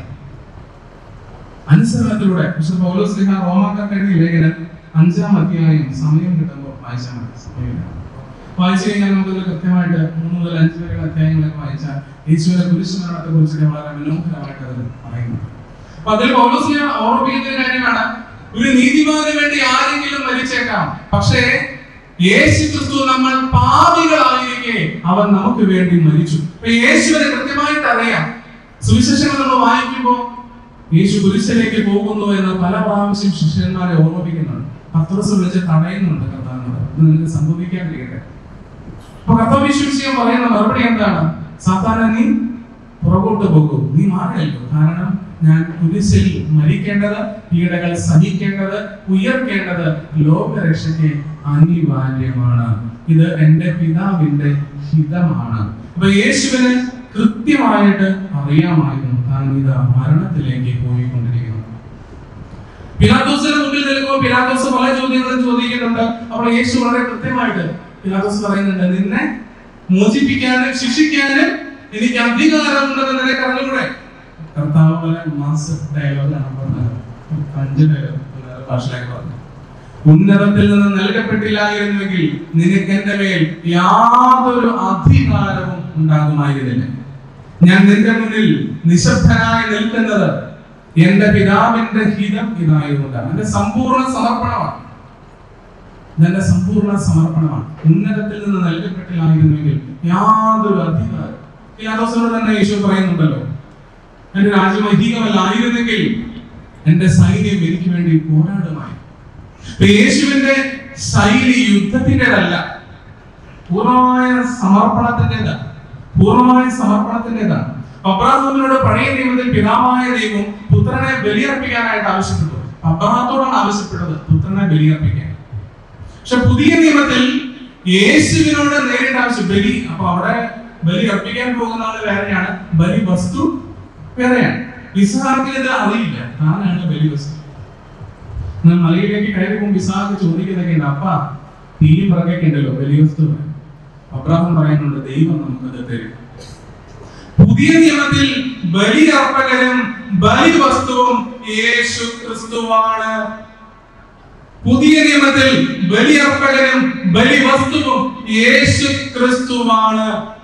അനുസരണത്തിലൂടെ വിശുദ്ധ പൗലോസ് ലിഹ റോമാക്കാർക്ക് എഴുതിയ ലേഖനം അഞ്ചാം അധ്യായം സമയം കിട്ടുമ്പോൾ വായിച്ചാൽ മതി സമയമില്ല വായിച്ചു കഴിഞ്ഞാൽ നമുക്ക് കൃത്യമായിട്ട് മൂന്ന് മുതൽ അഞ്ച് വരെയുള്ള അധ്യായങ്ങളൊക്കെ വായിച്ചാൽ യേശുവിന്റെ കുരിശുമരണത്തെ കുറിച്ചൊക്കെ വളരെ മനോഹരമായിട്ട് അതിൽ പറയുന്നു അപ്പൊ അതിൽ പൗലോസ് ലിഹ ഓർമ്മിപ്പിക്കുന്ന ഒരു കാര്യമാണ് ഒരു നീതിമാന് വേണ്ടി ആരെങ്കിലും മരിച്ചേക്കാം പക്ഷേ യേശു ക്രിസ്തു നമ്മൾ പാപികളായിരിക്കെ അവൻ നമുക്ക് വേണ്ടി മരിച്ചു അപ്പൊ യേശുവിനെ കൃത്യമായിട്ട് അറിയാം സുവിശേഷങ്ങൾ നമ്മൾ വായിക്കുമ്പോൾ യേശു കുരിശിലേക്ക് പോകുന്നു എന്ന് പല പ്രാവശ്യം ശിഷ്യന്മാരെ ഓർമ്മിപ്പിക്കുന്നുണ്ട് പത്രോസ് വിളിച്ച് തടയുന്നുണ്ട് കർത്താവിനോട് ഇത് നിനക്ക് സംഭവിക്കാതിരിക്കട്ടെ അപ്പൊ കർത്താവ് വിശ്വസിക്കാൻ പറയുന്ന മറുപടി എന്താണ് സാത്താന നീ പുറകോട്ട് പോകൂ നീ മാറിയല്ലോ കാരണം ഞാൻ കുരിശിൽ മരിക്കേണ്ടത് പീഡകൾ സഹിക്കേണ്ടത് ഉയർക്കേണ്ടത് ലോകരക്ഷയ്ക്ക് അനിവാര്യമാണ് ഇത് എന്റെ പിതാവിന്റെ ഹിതമാണ് അപ്പൊ യേശുവിന് കൃത്യമായിട്ട് അറിയാമായിരുന്നു താൻ ഇത് മരണത്തിലേക്ക് പോയിക്കൊണ്ടിരിക്കുന്നു പിലാത്തോസിന് മുമ്പിൽ നിൽക്കുമ്പോൾ പിലാത്തോസ് പല ചോദ്യങ്ങളും ചോദിക്കുന്നുണ്ട് അപ്പോൾ യേശു വളരെ കൃത്യമായിട്ട് പിലാത്തോസ് പറയുന്നുണ്ട് നിന്നെ മോചിപ്പിക്കാനും ശിക്ഷിക്കാനും എനിക്ക് അധികാരമുണ്ടെന്ന് നിനക്ക് അറിഞ്ഞൂടെ കർത്താവ് പോലെ മാസ് ഡയലോഗാണ് പറഞ്ഞത് അഞ്ച് ഡയലോഗ് ഭാഷയിലേക്ക് പറഞ്ഞു ഉന്നതത്തിൽ നിന്ന് നൽകപ്പെട്ടില്ലായിരുന്നുവെങ്കിൽ നിനക്ക് എന്റെ മേൽ യാതൊരു അധികാരവും ഉണ്ടാകുമായിരുന്നില്ല ഞാൻ നിന്റെ മുന്നിൽ നിശബ്ദനായി നിൽക്കുന്നത് എന്റെ പിതാവിന്റെ ഹിതം ഇതായതുകൊണ്ടാണ് എന്റെ സമ്പൂർണ്ണ സമർപ്പണമാണ് ഇതെന്റെ സമ്പൂർണ്ണ സമർപ്പണമാണ് ഉന്നതത്തിൽ നിന്ന് നൽകപ്പെട്ടില്ലായിരുന്നുവെങ്കിൽ യാതൊരു അധികാരം പിലാത്തോസിനോട് തന്നെ യേശു പറയുന്നുണ്ടല്ലോ എന്റെ രാജ്യം അധികമല്ലായിരുന്നെങ്കിൽ എന്റെ സൈന്യം എനിക്ക് വേണ്ടി പോരാടുമായി ഇപ്പൊ യേശുവിന്റെ ശൈലി യുദ്ധത്തിൻ്റെതല്ല പൂർണ്ണമായ സമർപ്പണത്തിൻ്റെതാണ് പൂർണ്ണമായ സമർപ്പണത്തിൻ്റെതാണ് അബ്രാഹമിനോട് പഴയ നിയമത്തിൽ പിതാവായ ദൈവം പുത്രനെ ബലിയർപ്പിക്കാനായിട്ട് ആവശ്യപ്പെട്ടു അബ്രഹാത്തോടാണ് ആവശ്യപ്പെട്ടത് പുത്രനെ ബലിയർപ്പിക്കാൻ പക്ഷെ പുതിയ നിയമത്തിൽ യേശുവിനോട് നേരിട്ട് ആവശ്യം ബലി അപ്പൊ അവിടെ ബലി അർപ്പിക്കാൻ പോകുന്ന ആള് വേറെയാണ് ബലി വസ്തു വേറെയാണ് ഇസ്ഹാക്കിന് ഇത് അറിയില്ല താനാണ് ബലി വസ്തു എന്നാൽ മലയിലേക്ക് കയറി പോകുമ്പോൾ ഇസാഖ് ചോദിക്കുന്നതൊക്കെ ഉണ്ട് അപ്പ തീയും പറകൊക്കെ ഉണ്ടല്ലോ ബലി വസ്തു അബ്രാഹം പറയുന്നുണ്ട് ദൈവം നമുക്കത് തരും പുതിയ നിയമത്തിൽ ബലി അർപ്പകനും ബലി വസ്തുവും യേശു ക്രിസ്തുവാണ് പുതിയ നിയമത്തിൽ ബലിയർപ്പകനും ബലി വസ്തുവും യേശു ക്രിസ്തുവാണ്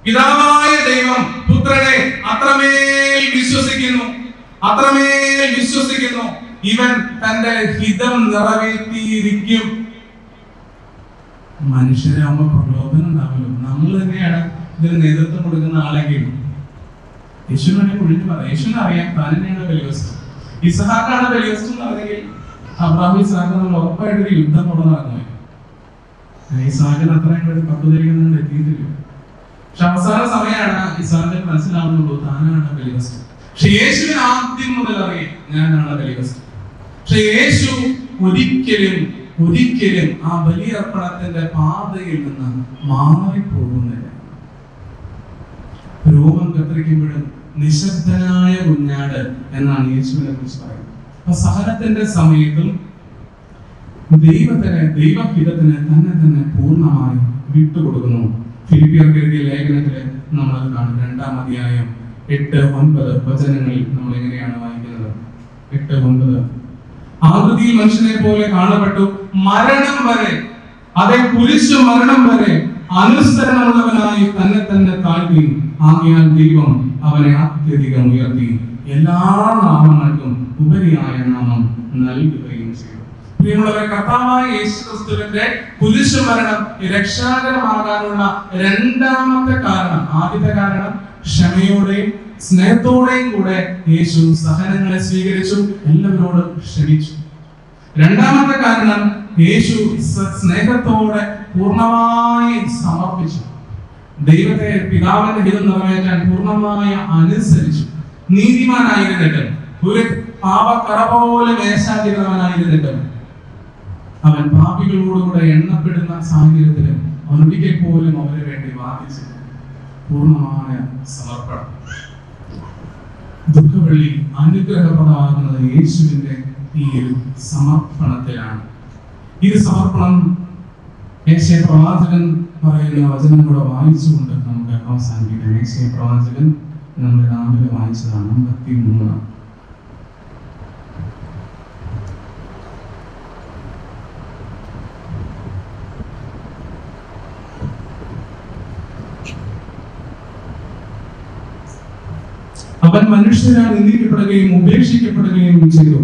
പിതാവായ ദൈവം പുത്രനെ അത്രമേൽ വിശ്വസിക്കുന്നു അത്രമേൽ വിശ്വസിക്കുന്നു ഇവൻ തന്റെ ഹിതം നിറവേറ്റിയിരിക്കും മനുഷ്യരാകുമ്പോ പ്രലോഭനം ഉണ്ടാവല്ലോ നമ്മൾ തന്നെയാണ് ഇതിന് നേതൃത്വം കൊടുക്കുന്ന ആളെങ്കിൽ യേശുവിനെ കുഴിഞ്ഞു പറയാം യേശുവിനെ അറിയാം താൻ തന്നെയാണ് ബലിവസ്തു ഇസഹാക്കാണ് ബലിവസ്തു എന്ന് പറഞ്ഞെങ്കിൽ അബ്രാഹിം ഇസഹാക്ക് നമ്മൾ ഉറപ്പായിട്ട് ഒരു യുദ്ധം കൊണ്ട് നടന്നു ഇസഹാക്കിന് അത്രയും ഒരു പക്വതയിലേക്ക് എത്തിയിട്ടില്ല പക്ഷെ അവസാന സമയമാണ് ഇസാഖിന് മനസ്സിലാവുന്നുള്ളൂ താനാണ് ബലിവസ്തു പക്ഷെ യേശുവിന് ആദ്യം മുതൽ അറിയാം ഞാനാണ് ബലിവസ്തു പക്ഷെ യേശു ഒരിക്കലും ഒരിക്കലും ആ ബലിയർപ്പണത്തിന്റെ പാതയിൽ നിന്ന് മാറിപ്പോകുന്നില്ല രോമം കത്തിരിക്കുമ്പോഴും നിശബ്ദനായ കുഞ്ഞാട് എന്നാണ് യേശുവിനെ കുറിച്ച് പറയുന്നത് അപ്പൊ സഹനത്തിന്റെ സമയത്തും ദൈവത്തിന് ദൈവഹിതത്തിന് തന്നെ തന്നെ പൂർണ്ണമായി വിട്ടുകൊടുക്കുന്നു ഫിലിപ്പിയർക്ക് എഴുതിയ ലേഖനത്തില് നമ്മൾ അത് കാണും രണ്ടാം അധ്യായം എട്ട് ഒൻപത് വചനങ്ങളിൽ നമ്മൾ എങ്ങനെയാണ് വായിക്കുന്നത് എട്ട് ഒൻപത് ആകൃതിയിൽ മനുഷ്യനെ പോലെ കാണപ്പെട്ടു മരണം വരെ അതെ കുരിശു മരണം വരെ അനുസരണമുള്ളവനായി തന്നെ തന്നെ താഴ്ത്തി ആകിയാൽ ദൈവം അവനെ അത്യധികം ഉയർത്തി എല്ലാ നാമങ്ങൾക്കും ഉപരിയായ നാമം നൽകുകയും ചെയ്തു പ്രിയമുള്ളവരെ കർത്താവായ യേശു ക്രിസ്തുവിന്റെ കുരിശു മരണം രക്ഷാകരമാകാനുള്ള രണ്ടാമത്തെ കാരണം ആദ്യത്തെ കാരണം ക്ഷമയോടെയും സ്നേഹത്തോടെയും കൂടെ യേശു സഹനങ്ങളെ സ്വീകരിച്ചു എല്ലാവരോടും ക്ഷമിച്ചു രണ്ടാമത്തെ കാരണം യേശു സ- സ്നേഹത്തോടെ പൂർണ്ണമായി സമർപ്പിച്ചു ദൈവത്തെ പിതാവിന്റെ ഹിതം നിറവേറ്റാൻ പൂർണ്ണമായി അനുസരിച്ചു നീതിമാനായിരുന്നിട്ടും ഒരു പാപക്കറ പോലെ മേശാചിരുന്നവനായിരുന്നിട്ടും അവൻ പാപികളോടുകൂടെ എണ്ണപ്പെടുന്ന സാഹചര്യത്തിലും അവൻ ഒരിക്കൽ പോലും അവന് വേണ്ടി വാദിച്ചില്ല പൂർണ്ണമായ സമർപ്പണം ദുഃഖവെള്ളി അനുഗ്രഹപ്രദമാകുന്നത് യേശുവിന്റെ ഈ ഒരു സമർപ്പണത്തിലാണ് ഈ ഒരു സമർപ്പണം ഏഷ്യ പ്രവാചകൻ പറയുന്ന വചനം കൂടെ വായിച്ചുകൊണ്ട് നമുക്ക് അവസാനിപ്പിക്കാം ഏഷ്യ പ്രവാചകൻ നമ്മൾ രാവിലെ വായിച്ചതാണ് അമ്പത്തി മൂന്ന് അവൻ മനുഷ്യരാൽ നിന്ദിക്കപ്പെടുകയും ഉപേക്ഷിക്കപ്പെടുകയും ചെയ്തു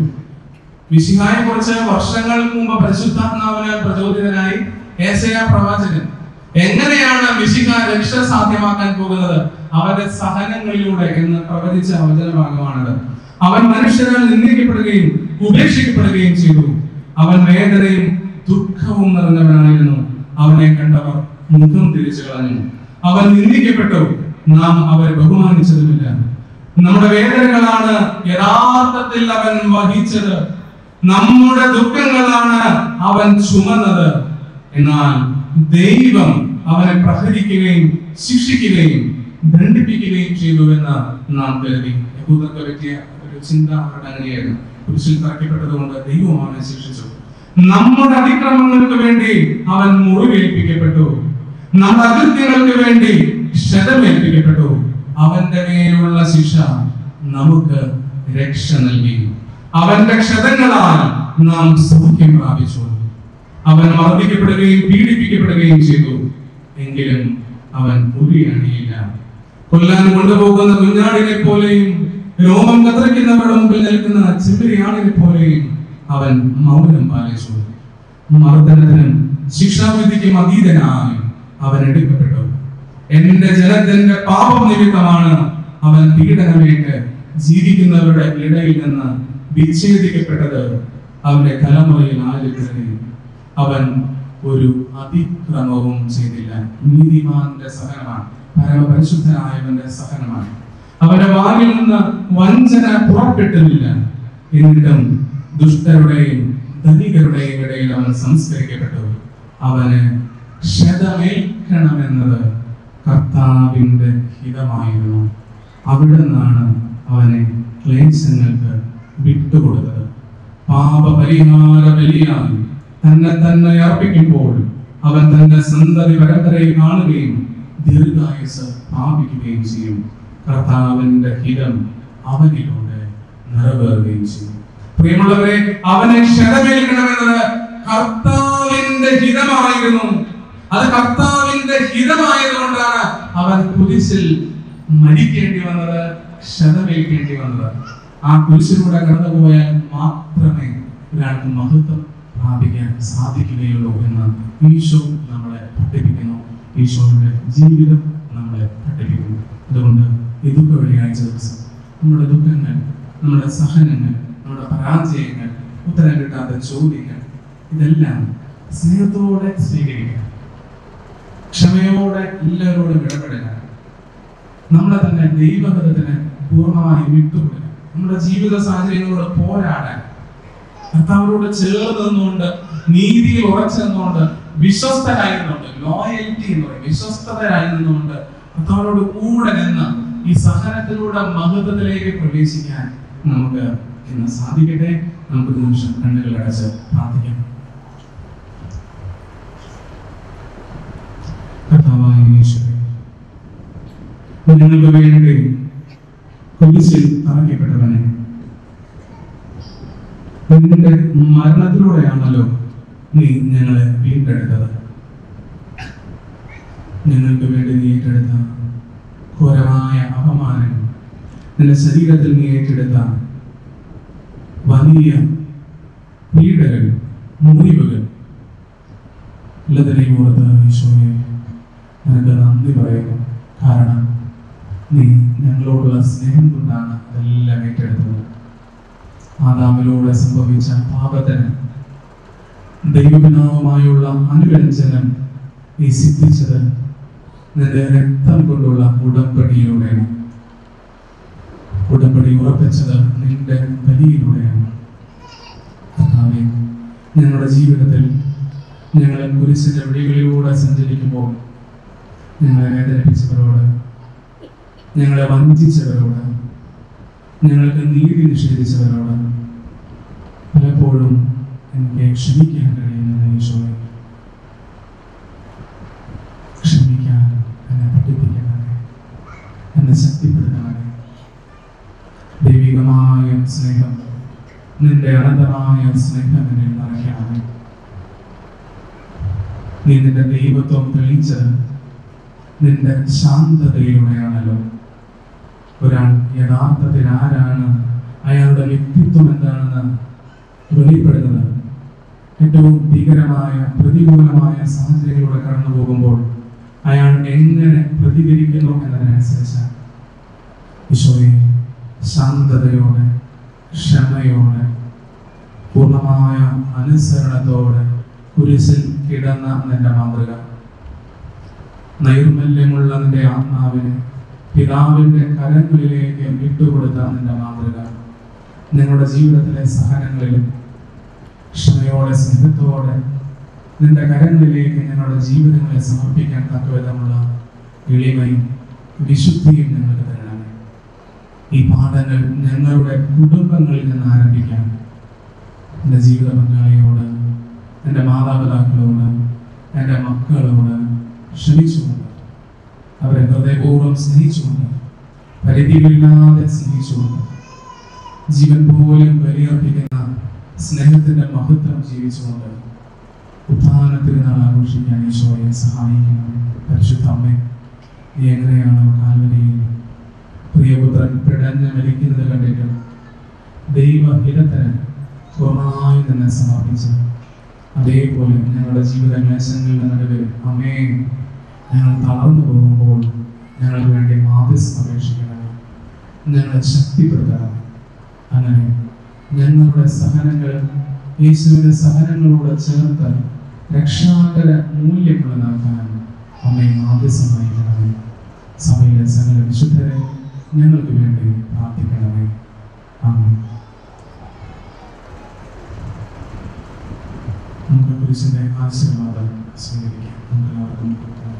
വിശിഹായെ കുറിച്ച് വർഷങ്ങൾക്ക് മുമ്പ് പരിശുദ്ധാത്മാവിനാൽ പ്രചോദിതനായി ഏസയ പ്രവാചകൻ എങ്ങനെയാണ് വിശിഹ രക്ഷ സാധ്യമാക്കാൻ പോകുന്നത് അവന്റെ സഹനങ്ങളിലൂടെ എന്ന് പ്രവചിച്ച വചനഭാഗമാണത് അവൻ മനുഷ്യരാൽ നിന്ദിക്കപ്പെടുകയും ഉപേക്ഷിക്കപ്പെടുകയും ചെയ്തു അവൻ വേദനയും ദുഃഖവും നിറഞ്ഞവനായിരുന്നു അവനെ കണ്ടവർ മുഖം തിരിച്ചു കളഞ്ഞു അവൻ നിന്ദിക്കപ്പെട്ടു നാം അവരെ ബഹുമാനിച്ചതുമില്ല നമ്മുടെ വേദനകളാണ് യഥാർത്ഥത്തിൽ അവൻ വഹിച്ചത് നമ്മുടെ ദുഃഖങ്ങളാണ് അവൻ ചുമന്നത് എന്നാൽ ദൈവം അവനെ പ്രഹരിക്കുകയും ശിക്ഷിക്കുകയും ദണ്ഡിപ്പിക്കുകയും ചെയ്തു എന്ന് നാം കരുതി യഹൂദർക്ക് പറ്റിയ ഒരു ചിന്ത അവരുടെ അങ്ങനെയായിരുന്നു കുരിശിൽ തറയ്ക്കപ്പെട്ടതുകൊണ്ട് ദൈവം അവനെ ശിക്ഷിച്ചു നമ്മുടെ അതിക്രമങ്ങൾക്ക് വേണ്ടി അവൻ മുറിവേൽപ്പിക്കപ്പെട്ടു നമ്മുടെ അകൃത്യങ്ങൾക്ക് വേണ്ടി ക്ഷതമേൽപ്പിക്കപ്പെട്ടു അവന്റെ മേലുള്ള ശിക്ഷ നമുക്ക് രക്ഷ നൽകി അവന്റെ ക്ഷതങ്ങളാൽ നാം സൗഖ്യം പ്രാപിച്ചു അവൻ മർദ്ദിക്കപ്പെടുകയും പീഡിപ്പിക്കപ്പെടുകയും ചെയ്തു എങ്കിലും അവൻ ഒരു അണിയില്ല കൊല്ലാൻ കൊണ്ടുപോകുന്ന കുഞ്ഞാടിനെ പോലെയും രോമം കത്തിരിക്കുന്നവരുടെ മുമ്പിൽ നിൽക്കുന്ന ചെമ്പരിയാണിനെ പോലെയും അവൻ മൗനം പാലിച്ചു മർദ്ദനത്തിനും ശിക്ഷാവിധിക്കും അതീതനായി അവൻ എടുക്കപ്പെട്ടു എന്റെ ജനത്തിന്റെ പാപം നിമിത്തമാണ് അവൻ പീഡനമേറ്റ് ജീവിക്കുന്നവരുടെ ഇടയിൽ നിന്ന് വിച്ഛേദിക്കപ്പെട്ടത് അവന്റെ തലമുറയിൽ ആരും അവൻ ഒരു അതിക്രമവും ചെയ്തില്ല നീതിമാന്റെ സഹനമാണ് പരമപരിശുദ്ധനായവന്റെ സഹനമാണ് അവന്റെ വായിൽ നിന്ന് വഞ്ചന പുറപ്പെട്ടുമില്ല എന്നിട്ടും ദുഷ്ടരുടെയും ധനികരുടെയും ഇടയിൽ അവൻ സംസ്കരിക്കപ്പെട്ടു അവന് ക്ഷതമേൽക്കണമെന്നത് കർത്താവിന്റെ ഹിതമായിരുന്നു അവിടെ നിന്നാണ് അവനെ ക്ലേശങ്ങൾക്ക് വിട്ടുകൊടുത്തത് പാപപരിഹാര ബലിയായി തന്നെ തന്നെ അർപ്പിക്കുമ്പോൾ അവൻ തന്റെ സന്തതി പരമ്പരയെ കാണുകയും ദീർഘായുസ് പ്രാപിക്കുകയും ചെയ്യും കർത്താവിന്റെ ഹിതം അവനിലൂടെ നിറവേറുകയും ചെയ്യും പ്രിയമുള്ളവരെ അവനെ ക്ഷതമേൽക്കണമെന്നത് കർത്താവിന്റെ ഹിതമായിരുന്നു അത് കർത്താവിന്റെ ഹിതമായതുകൊണ്ടാണ് അവൻ കുരിശിൽ മരിക്കേണ്ടി വന്നത് ക്ഷതമേൽക്കേണ്ടി വന്നത് ആ കുരിശിലൂടെ കടന്നു പോയാൽ മാത്രമേ ഒരാൾക്ക് മഹത്വം പ്രാപിക്കാൻ സാധിക്കുകയുള്ളൂ എന്ന് ഈശോ നമ്മളെ പഠിപ്പിക്കുന്നു ഈശോയുടെ ജീവിതം നമ്മളെ പഠിപ്പിക്കുന്നു അതുകൊണ്ട് ഈ ദുഃഖ വെള്ളിയാഴ്ച ദിവസം നമ്മുടെ ദുഃഖങ്ങൾ നമ്മുടെ സഹനങ്ങൾ നമ്മുടെ പരാജയങ്ങൾ ഉത്തരം കിട്ടാത്ത ചോദ്യങ്ങൾ ഇതെല്ലാം സ്നേഹത്തോടെ സ്വീകരിക്കുക ക്ഷമയോടെ എല്ലാവരോടും ഇടപെടുക നമ്മളെ തന്നെ ദൈവഹിതത്തിന് പൂർണ്ണമായി വിട്ടുകൊടുക്കുക നമ്മുടെ ജീവിത സാഹചര്യങ്ങളോട് പോരാടാൻ കർത്താവിനോട് ചേർന്ന് നിന്നുകൊണ്ട് നീതിയിൽ ഉറച്ചു നിന്നുകൊണ്ട് വിശ്വസ്തരായിരുന്നുകൊണ്ട് ലോയൽറ്റി എന്ന് പറയും വിശ്വസ്തരായി നിന്നുകൊണ്ട് കർത്താവിനോട് കൂടെ നിന്ന് ഈ സഹനത്തിലൂടെ മഹത്വത്തിലേക്ക് പ്രവേശിക്കാൻ നമുക്ക് ഇന്ന് സാധിക്കട്ടെ നമുക്ക് ഒരു നിമിഷം കണ്ണുകൾ അടച്ച് പ്രാർത്ഥിക്കാം കർത്താവായ യേശുവേ ഞങ്ങൾക്ക് വേണ്ടി കുരിശിൽ തറയ്ക്കപ്പെട്ടവനെ നിന്റെ മരണത്തിലൂടെയാണല്ലോ നീ ഞങ്ങളെ വീണ്ടെടുത്തത് ഞങ്ങൾക്ക് വേണ്ടി നീ ഏറ്റെടുത്ത ഘോരമായ അപമാനം നിന്റെ ശരീരത്തിൽ നീ ഏറ്റെടുത്ത വലിയ പീഡകൾ മുറിവുകൾ എല്ലാത്തിനെയും ഓർത്ത് ഈശോയെ നിനക്ക് നന്ദി പറയുന്നു കാരണം നീ ഞങ്ങളോടുള്ള സ്നേഹം കൊണ്ടാണ് അതെല്ലാം ഏറ്റെടുത്തത് ആദാമിലൂടെ സംഭവിച്ച പാപത്തിന് ദൈവപിതാവുമായുള്ള അനുരഞ്ജനം നീ സിദ്ധിച്ചത് നിന്റെ രക്തം കൊണ്ടുള്ള ഉടമ്പടിയിലൂടെയാണ് ഉടമ്പടി ഉറപ്പിച്ചത് നിന്റെ ബലിയിലൂടെയാണ് കർത്താവേ ഞങ്ങളുടെ ജീവിതത്തിൽ ഞങ്ങളെ കുരിശിന്റെ വഴികളിലൂടെ സഞ്ചരിക്കുമ്പോൾ ഞങ്ങളെ വേദനിപ്പിച്ചവരോട് ഞങ്ങളെ വഞ്ചിച്ചവരോട് ഞങ്ങൾക്ക് നീതി നിഷേധിച്ചവരോട് പലപ്പോഴും എനിക്ക് ക്ഷമിക്കാൻ കഴിയുന്ന ഈശോയെ ക്ഷമിക്കാൻ എന്നെ പഠിപ്പിക്കണമേ എന്നെ ശക്തിപ്പെടുത്തണമേ ദൈവികമായ സ്നേഹം നിന്റെ അനന്തമായ സ്നേഹം എന്നിൽ നിറയ്ക്കണമേ നീ നിന്റെ ദൈവത്വം തെളിയിച്ചത് നിന്റെ ശാന്തതയിലൂടെയാണല്ലോ ഒരാൾ യഥാർത്ഥത്തിൽ ആരാണ് അയാളുടെ വ്യക്തിത്വം എന്താണെന്ന് വെളിപ്പെടുന്നത് ഏറ്റവും ഭീകരമായ പ്രതികൂലമായ സാഹചര്യങ്ങളിലൂടെ കടന്നു പോകുമ്പോൾ അയാൾ എങ്ങനെ പ്രതികരിക്കുന്നു എന്നതിനനുസരിച്ച് ഈശോയെ ശാന്തതയോടെ ക്ഷമയോടെ പൂർണ്ണമായ അനുസരണത്തോടെ കുരിശിൽ കിടന്ന നിന്റെ മാതൃക നൈർമല്യമുള്ള നിന്റെ ആത്മാവിനെ പിതാവിന്റെ കരങ്ങളിലേക്ക് വിട്ടുകൊടുത്ത നിന്റെ മാതൃക നിങ്ങളുടെ ജീവിതത്തിലെ സഹനങ്ങളിലും ക്ഷമയോടെ സ്നേഹത്തോടെ നിന്റെ കരങ്ങളിലേക്ക് ഞങ്ങളുടെ ജീവിതങ്ങളെ സമർപ്പിക്കാൻ തക്കവിധമുള്ള എളിമയും വിശുദ്ധിയും ഞങ്ങൾക്ക് തരണമേ ഈ പാഠങ്ങൾ ഞങ്ങളുടെ കുടുംബങ്ങളിൽ നിന്ന് ആരംഭിക്കാൻ എൻ്റെ ജീവിത പങ്കാളിയോട് എൻ്റെ മാതാപിതാക്കളോട് എൻ്റെ മക്കളോട് ക്ഷമിച്ചുകൊണ്ട് അവരെ ഹൃദയപൂർവ്വം സ്നേഹിച്ചുകൊണ്ട് പരിധികളില്ലാതെ സ്നേഹിച്ചുകൊണ്ട് ജീവൻ പോലും ബലിയർപ്പിക്കുന്ന സ്നേഹത്തിന്റെ മഹത്വം ജീവിച്ചുകൊണ്ട് ഉത്ഥാന തിരുനാൾ ആഘോഷിക്കാൻ ഈശോയെ സഹായിക്കണം പരിശുദ്ധ അമ്മേ നീ എങ്ങനെയാണോ കാൽവരിയിൽ പ്രിയപുത്രൻ പിടഞ്ഞ് മരിക്കുന്നത് കണ്ടിട്ട് ദൈവഹിതത്തിന് പൂർണ്ണമായി തന്നെ സമർപ്പിച്ചു അതേപോലെ ഞങ്ങളുടെ ജീവിത ക്ലേശങ്ങളുടെ നടുവിൽ അമ്മേ ഞങ്ങൾ തളർന്നു പോകുമ്പോൾ ഞങ്ങൾക്ക് വേണ്ടി മാധ്യസ്ഥം അപേക്ഷിക്കണമേ ഞങ്ങളെ ശക്തിപ്പെടുത്തണം അങ്ങനെ ഞങ്ങളുടെ സഹനങ്ങൾ യേശുവിന്റെ സഹനങ്ങളോട് ചേർത്ത് രക്ഷാകര മൂല്യമുള്ളതാക്കാൻ അമ്മയെ മാധ്യസ്ഥം വഹിക്കണമേ സഭയിലെ സകല വിശുദ്ധരെ ഞങ്ങൾക്ക് വേണ്ടി പ്രാർത്ഥിക്കണമേ ആമേൻ നമുക്ക് കുരിശിന്റെ ആശീർവാദം സ്വീകരിക്കാം നമുക്ക് എല്ലാവർക്കും കൊടുക്കാം.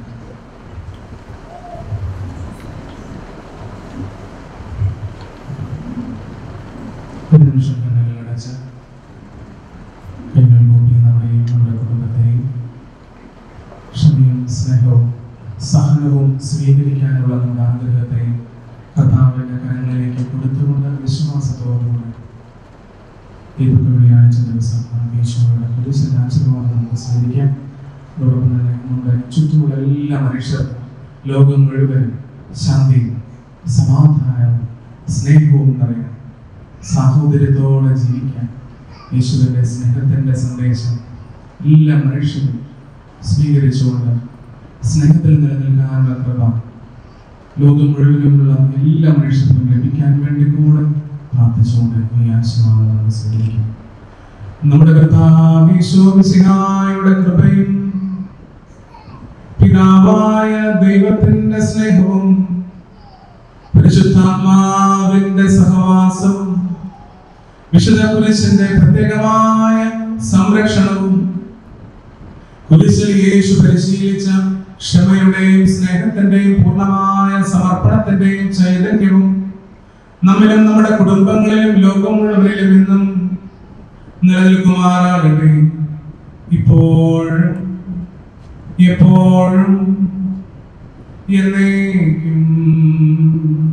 ഒരു നിമിഷം കണ്ണുകൾ അടച്ച് കൈകൾ കൂപ്പി നമ്മളെയും നമ്മുടെ കുടുംബത്തെയും ക്ഷമയും സ്നേഹവും സഹനവും സ്വീകരിക്കാനുള്ള നമ്മുടെ ആഗ്രഹത്തെയും കർത്താവിന്റെ കരങ്ങളിലേക്ക് കൊടുത്തുകൊണ്ട് വിശ്വാസത്തോടുകൂടെ ഈ ദുഃഖ വെള്ളിയാഴ്ച ദിവസം നമുക്ക് ഈശോയുടെ കുരിശിന്റെ ആശീർവാദം നമുക്ക് സ്വീകരിക്കാം അതോടൊപ്പം തന്നെ നമ്മുടെ ചുറ്റുമുള്ള എല്ലാ മനുഷ്യർക്കും ലോകം മുഴുവൻ ശാന്തിയും സമാധാനവും സ്നേഹവും നിറയാൻ സാഹോദര്യത്തോടെ ജീവിക്കാൻ യേശുവിന്റെ സ്നേഹത്തിന്റെ സന്ദേശം എല്ലാ മനുഷ്യരും സ്വീകരിച്ചുകൊണ്ട് സ്നേഹത്തിൽ നിലനിൽക്കാനുള്ള കൃപ ലോകം മുഴുവനുമുള്ള എല്ലാ മനുഷ്യർക്കും ലഭിക്കാൻ വേണ്ടി കൂടെ പ്രാർത്ഥിച്ചുകൊണ്ട് ഈ ആശീർവാദം നമ്മൾ സ്വീകരിക്കും നമ്മുടെ കർത്താവിശോമിസിഹായുടെ കൃപയും പിതാവായ ദൈവത്തിന്റെ സ്നേഹവും പരിശുദ്ധാത്മാവിന്റെ സഹവാസവും വിശുദ്ധ കുരിശിന്റെ പ്രത്യേകമായ സംരക്ഷണവും കുരിശിൽ യേശു പരിശീലിച്ച ക്ഷമയുടെയും സ്നേഹത്തിന്റെയും പൂർണ്ണമായ സമർപ്പണത്തിന്റെയും ചൈതന്യവും നമ്മിലും നമ്മുടെ കുടുംബങ്ങളിലും ലോകം മുഴുവനിലും ഇന്നും നിലനിൽക്കുമാറാകട്ടെ ഇപ്പോഴും എപ്പോഴും എന്നേക്കും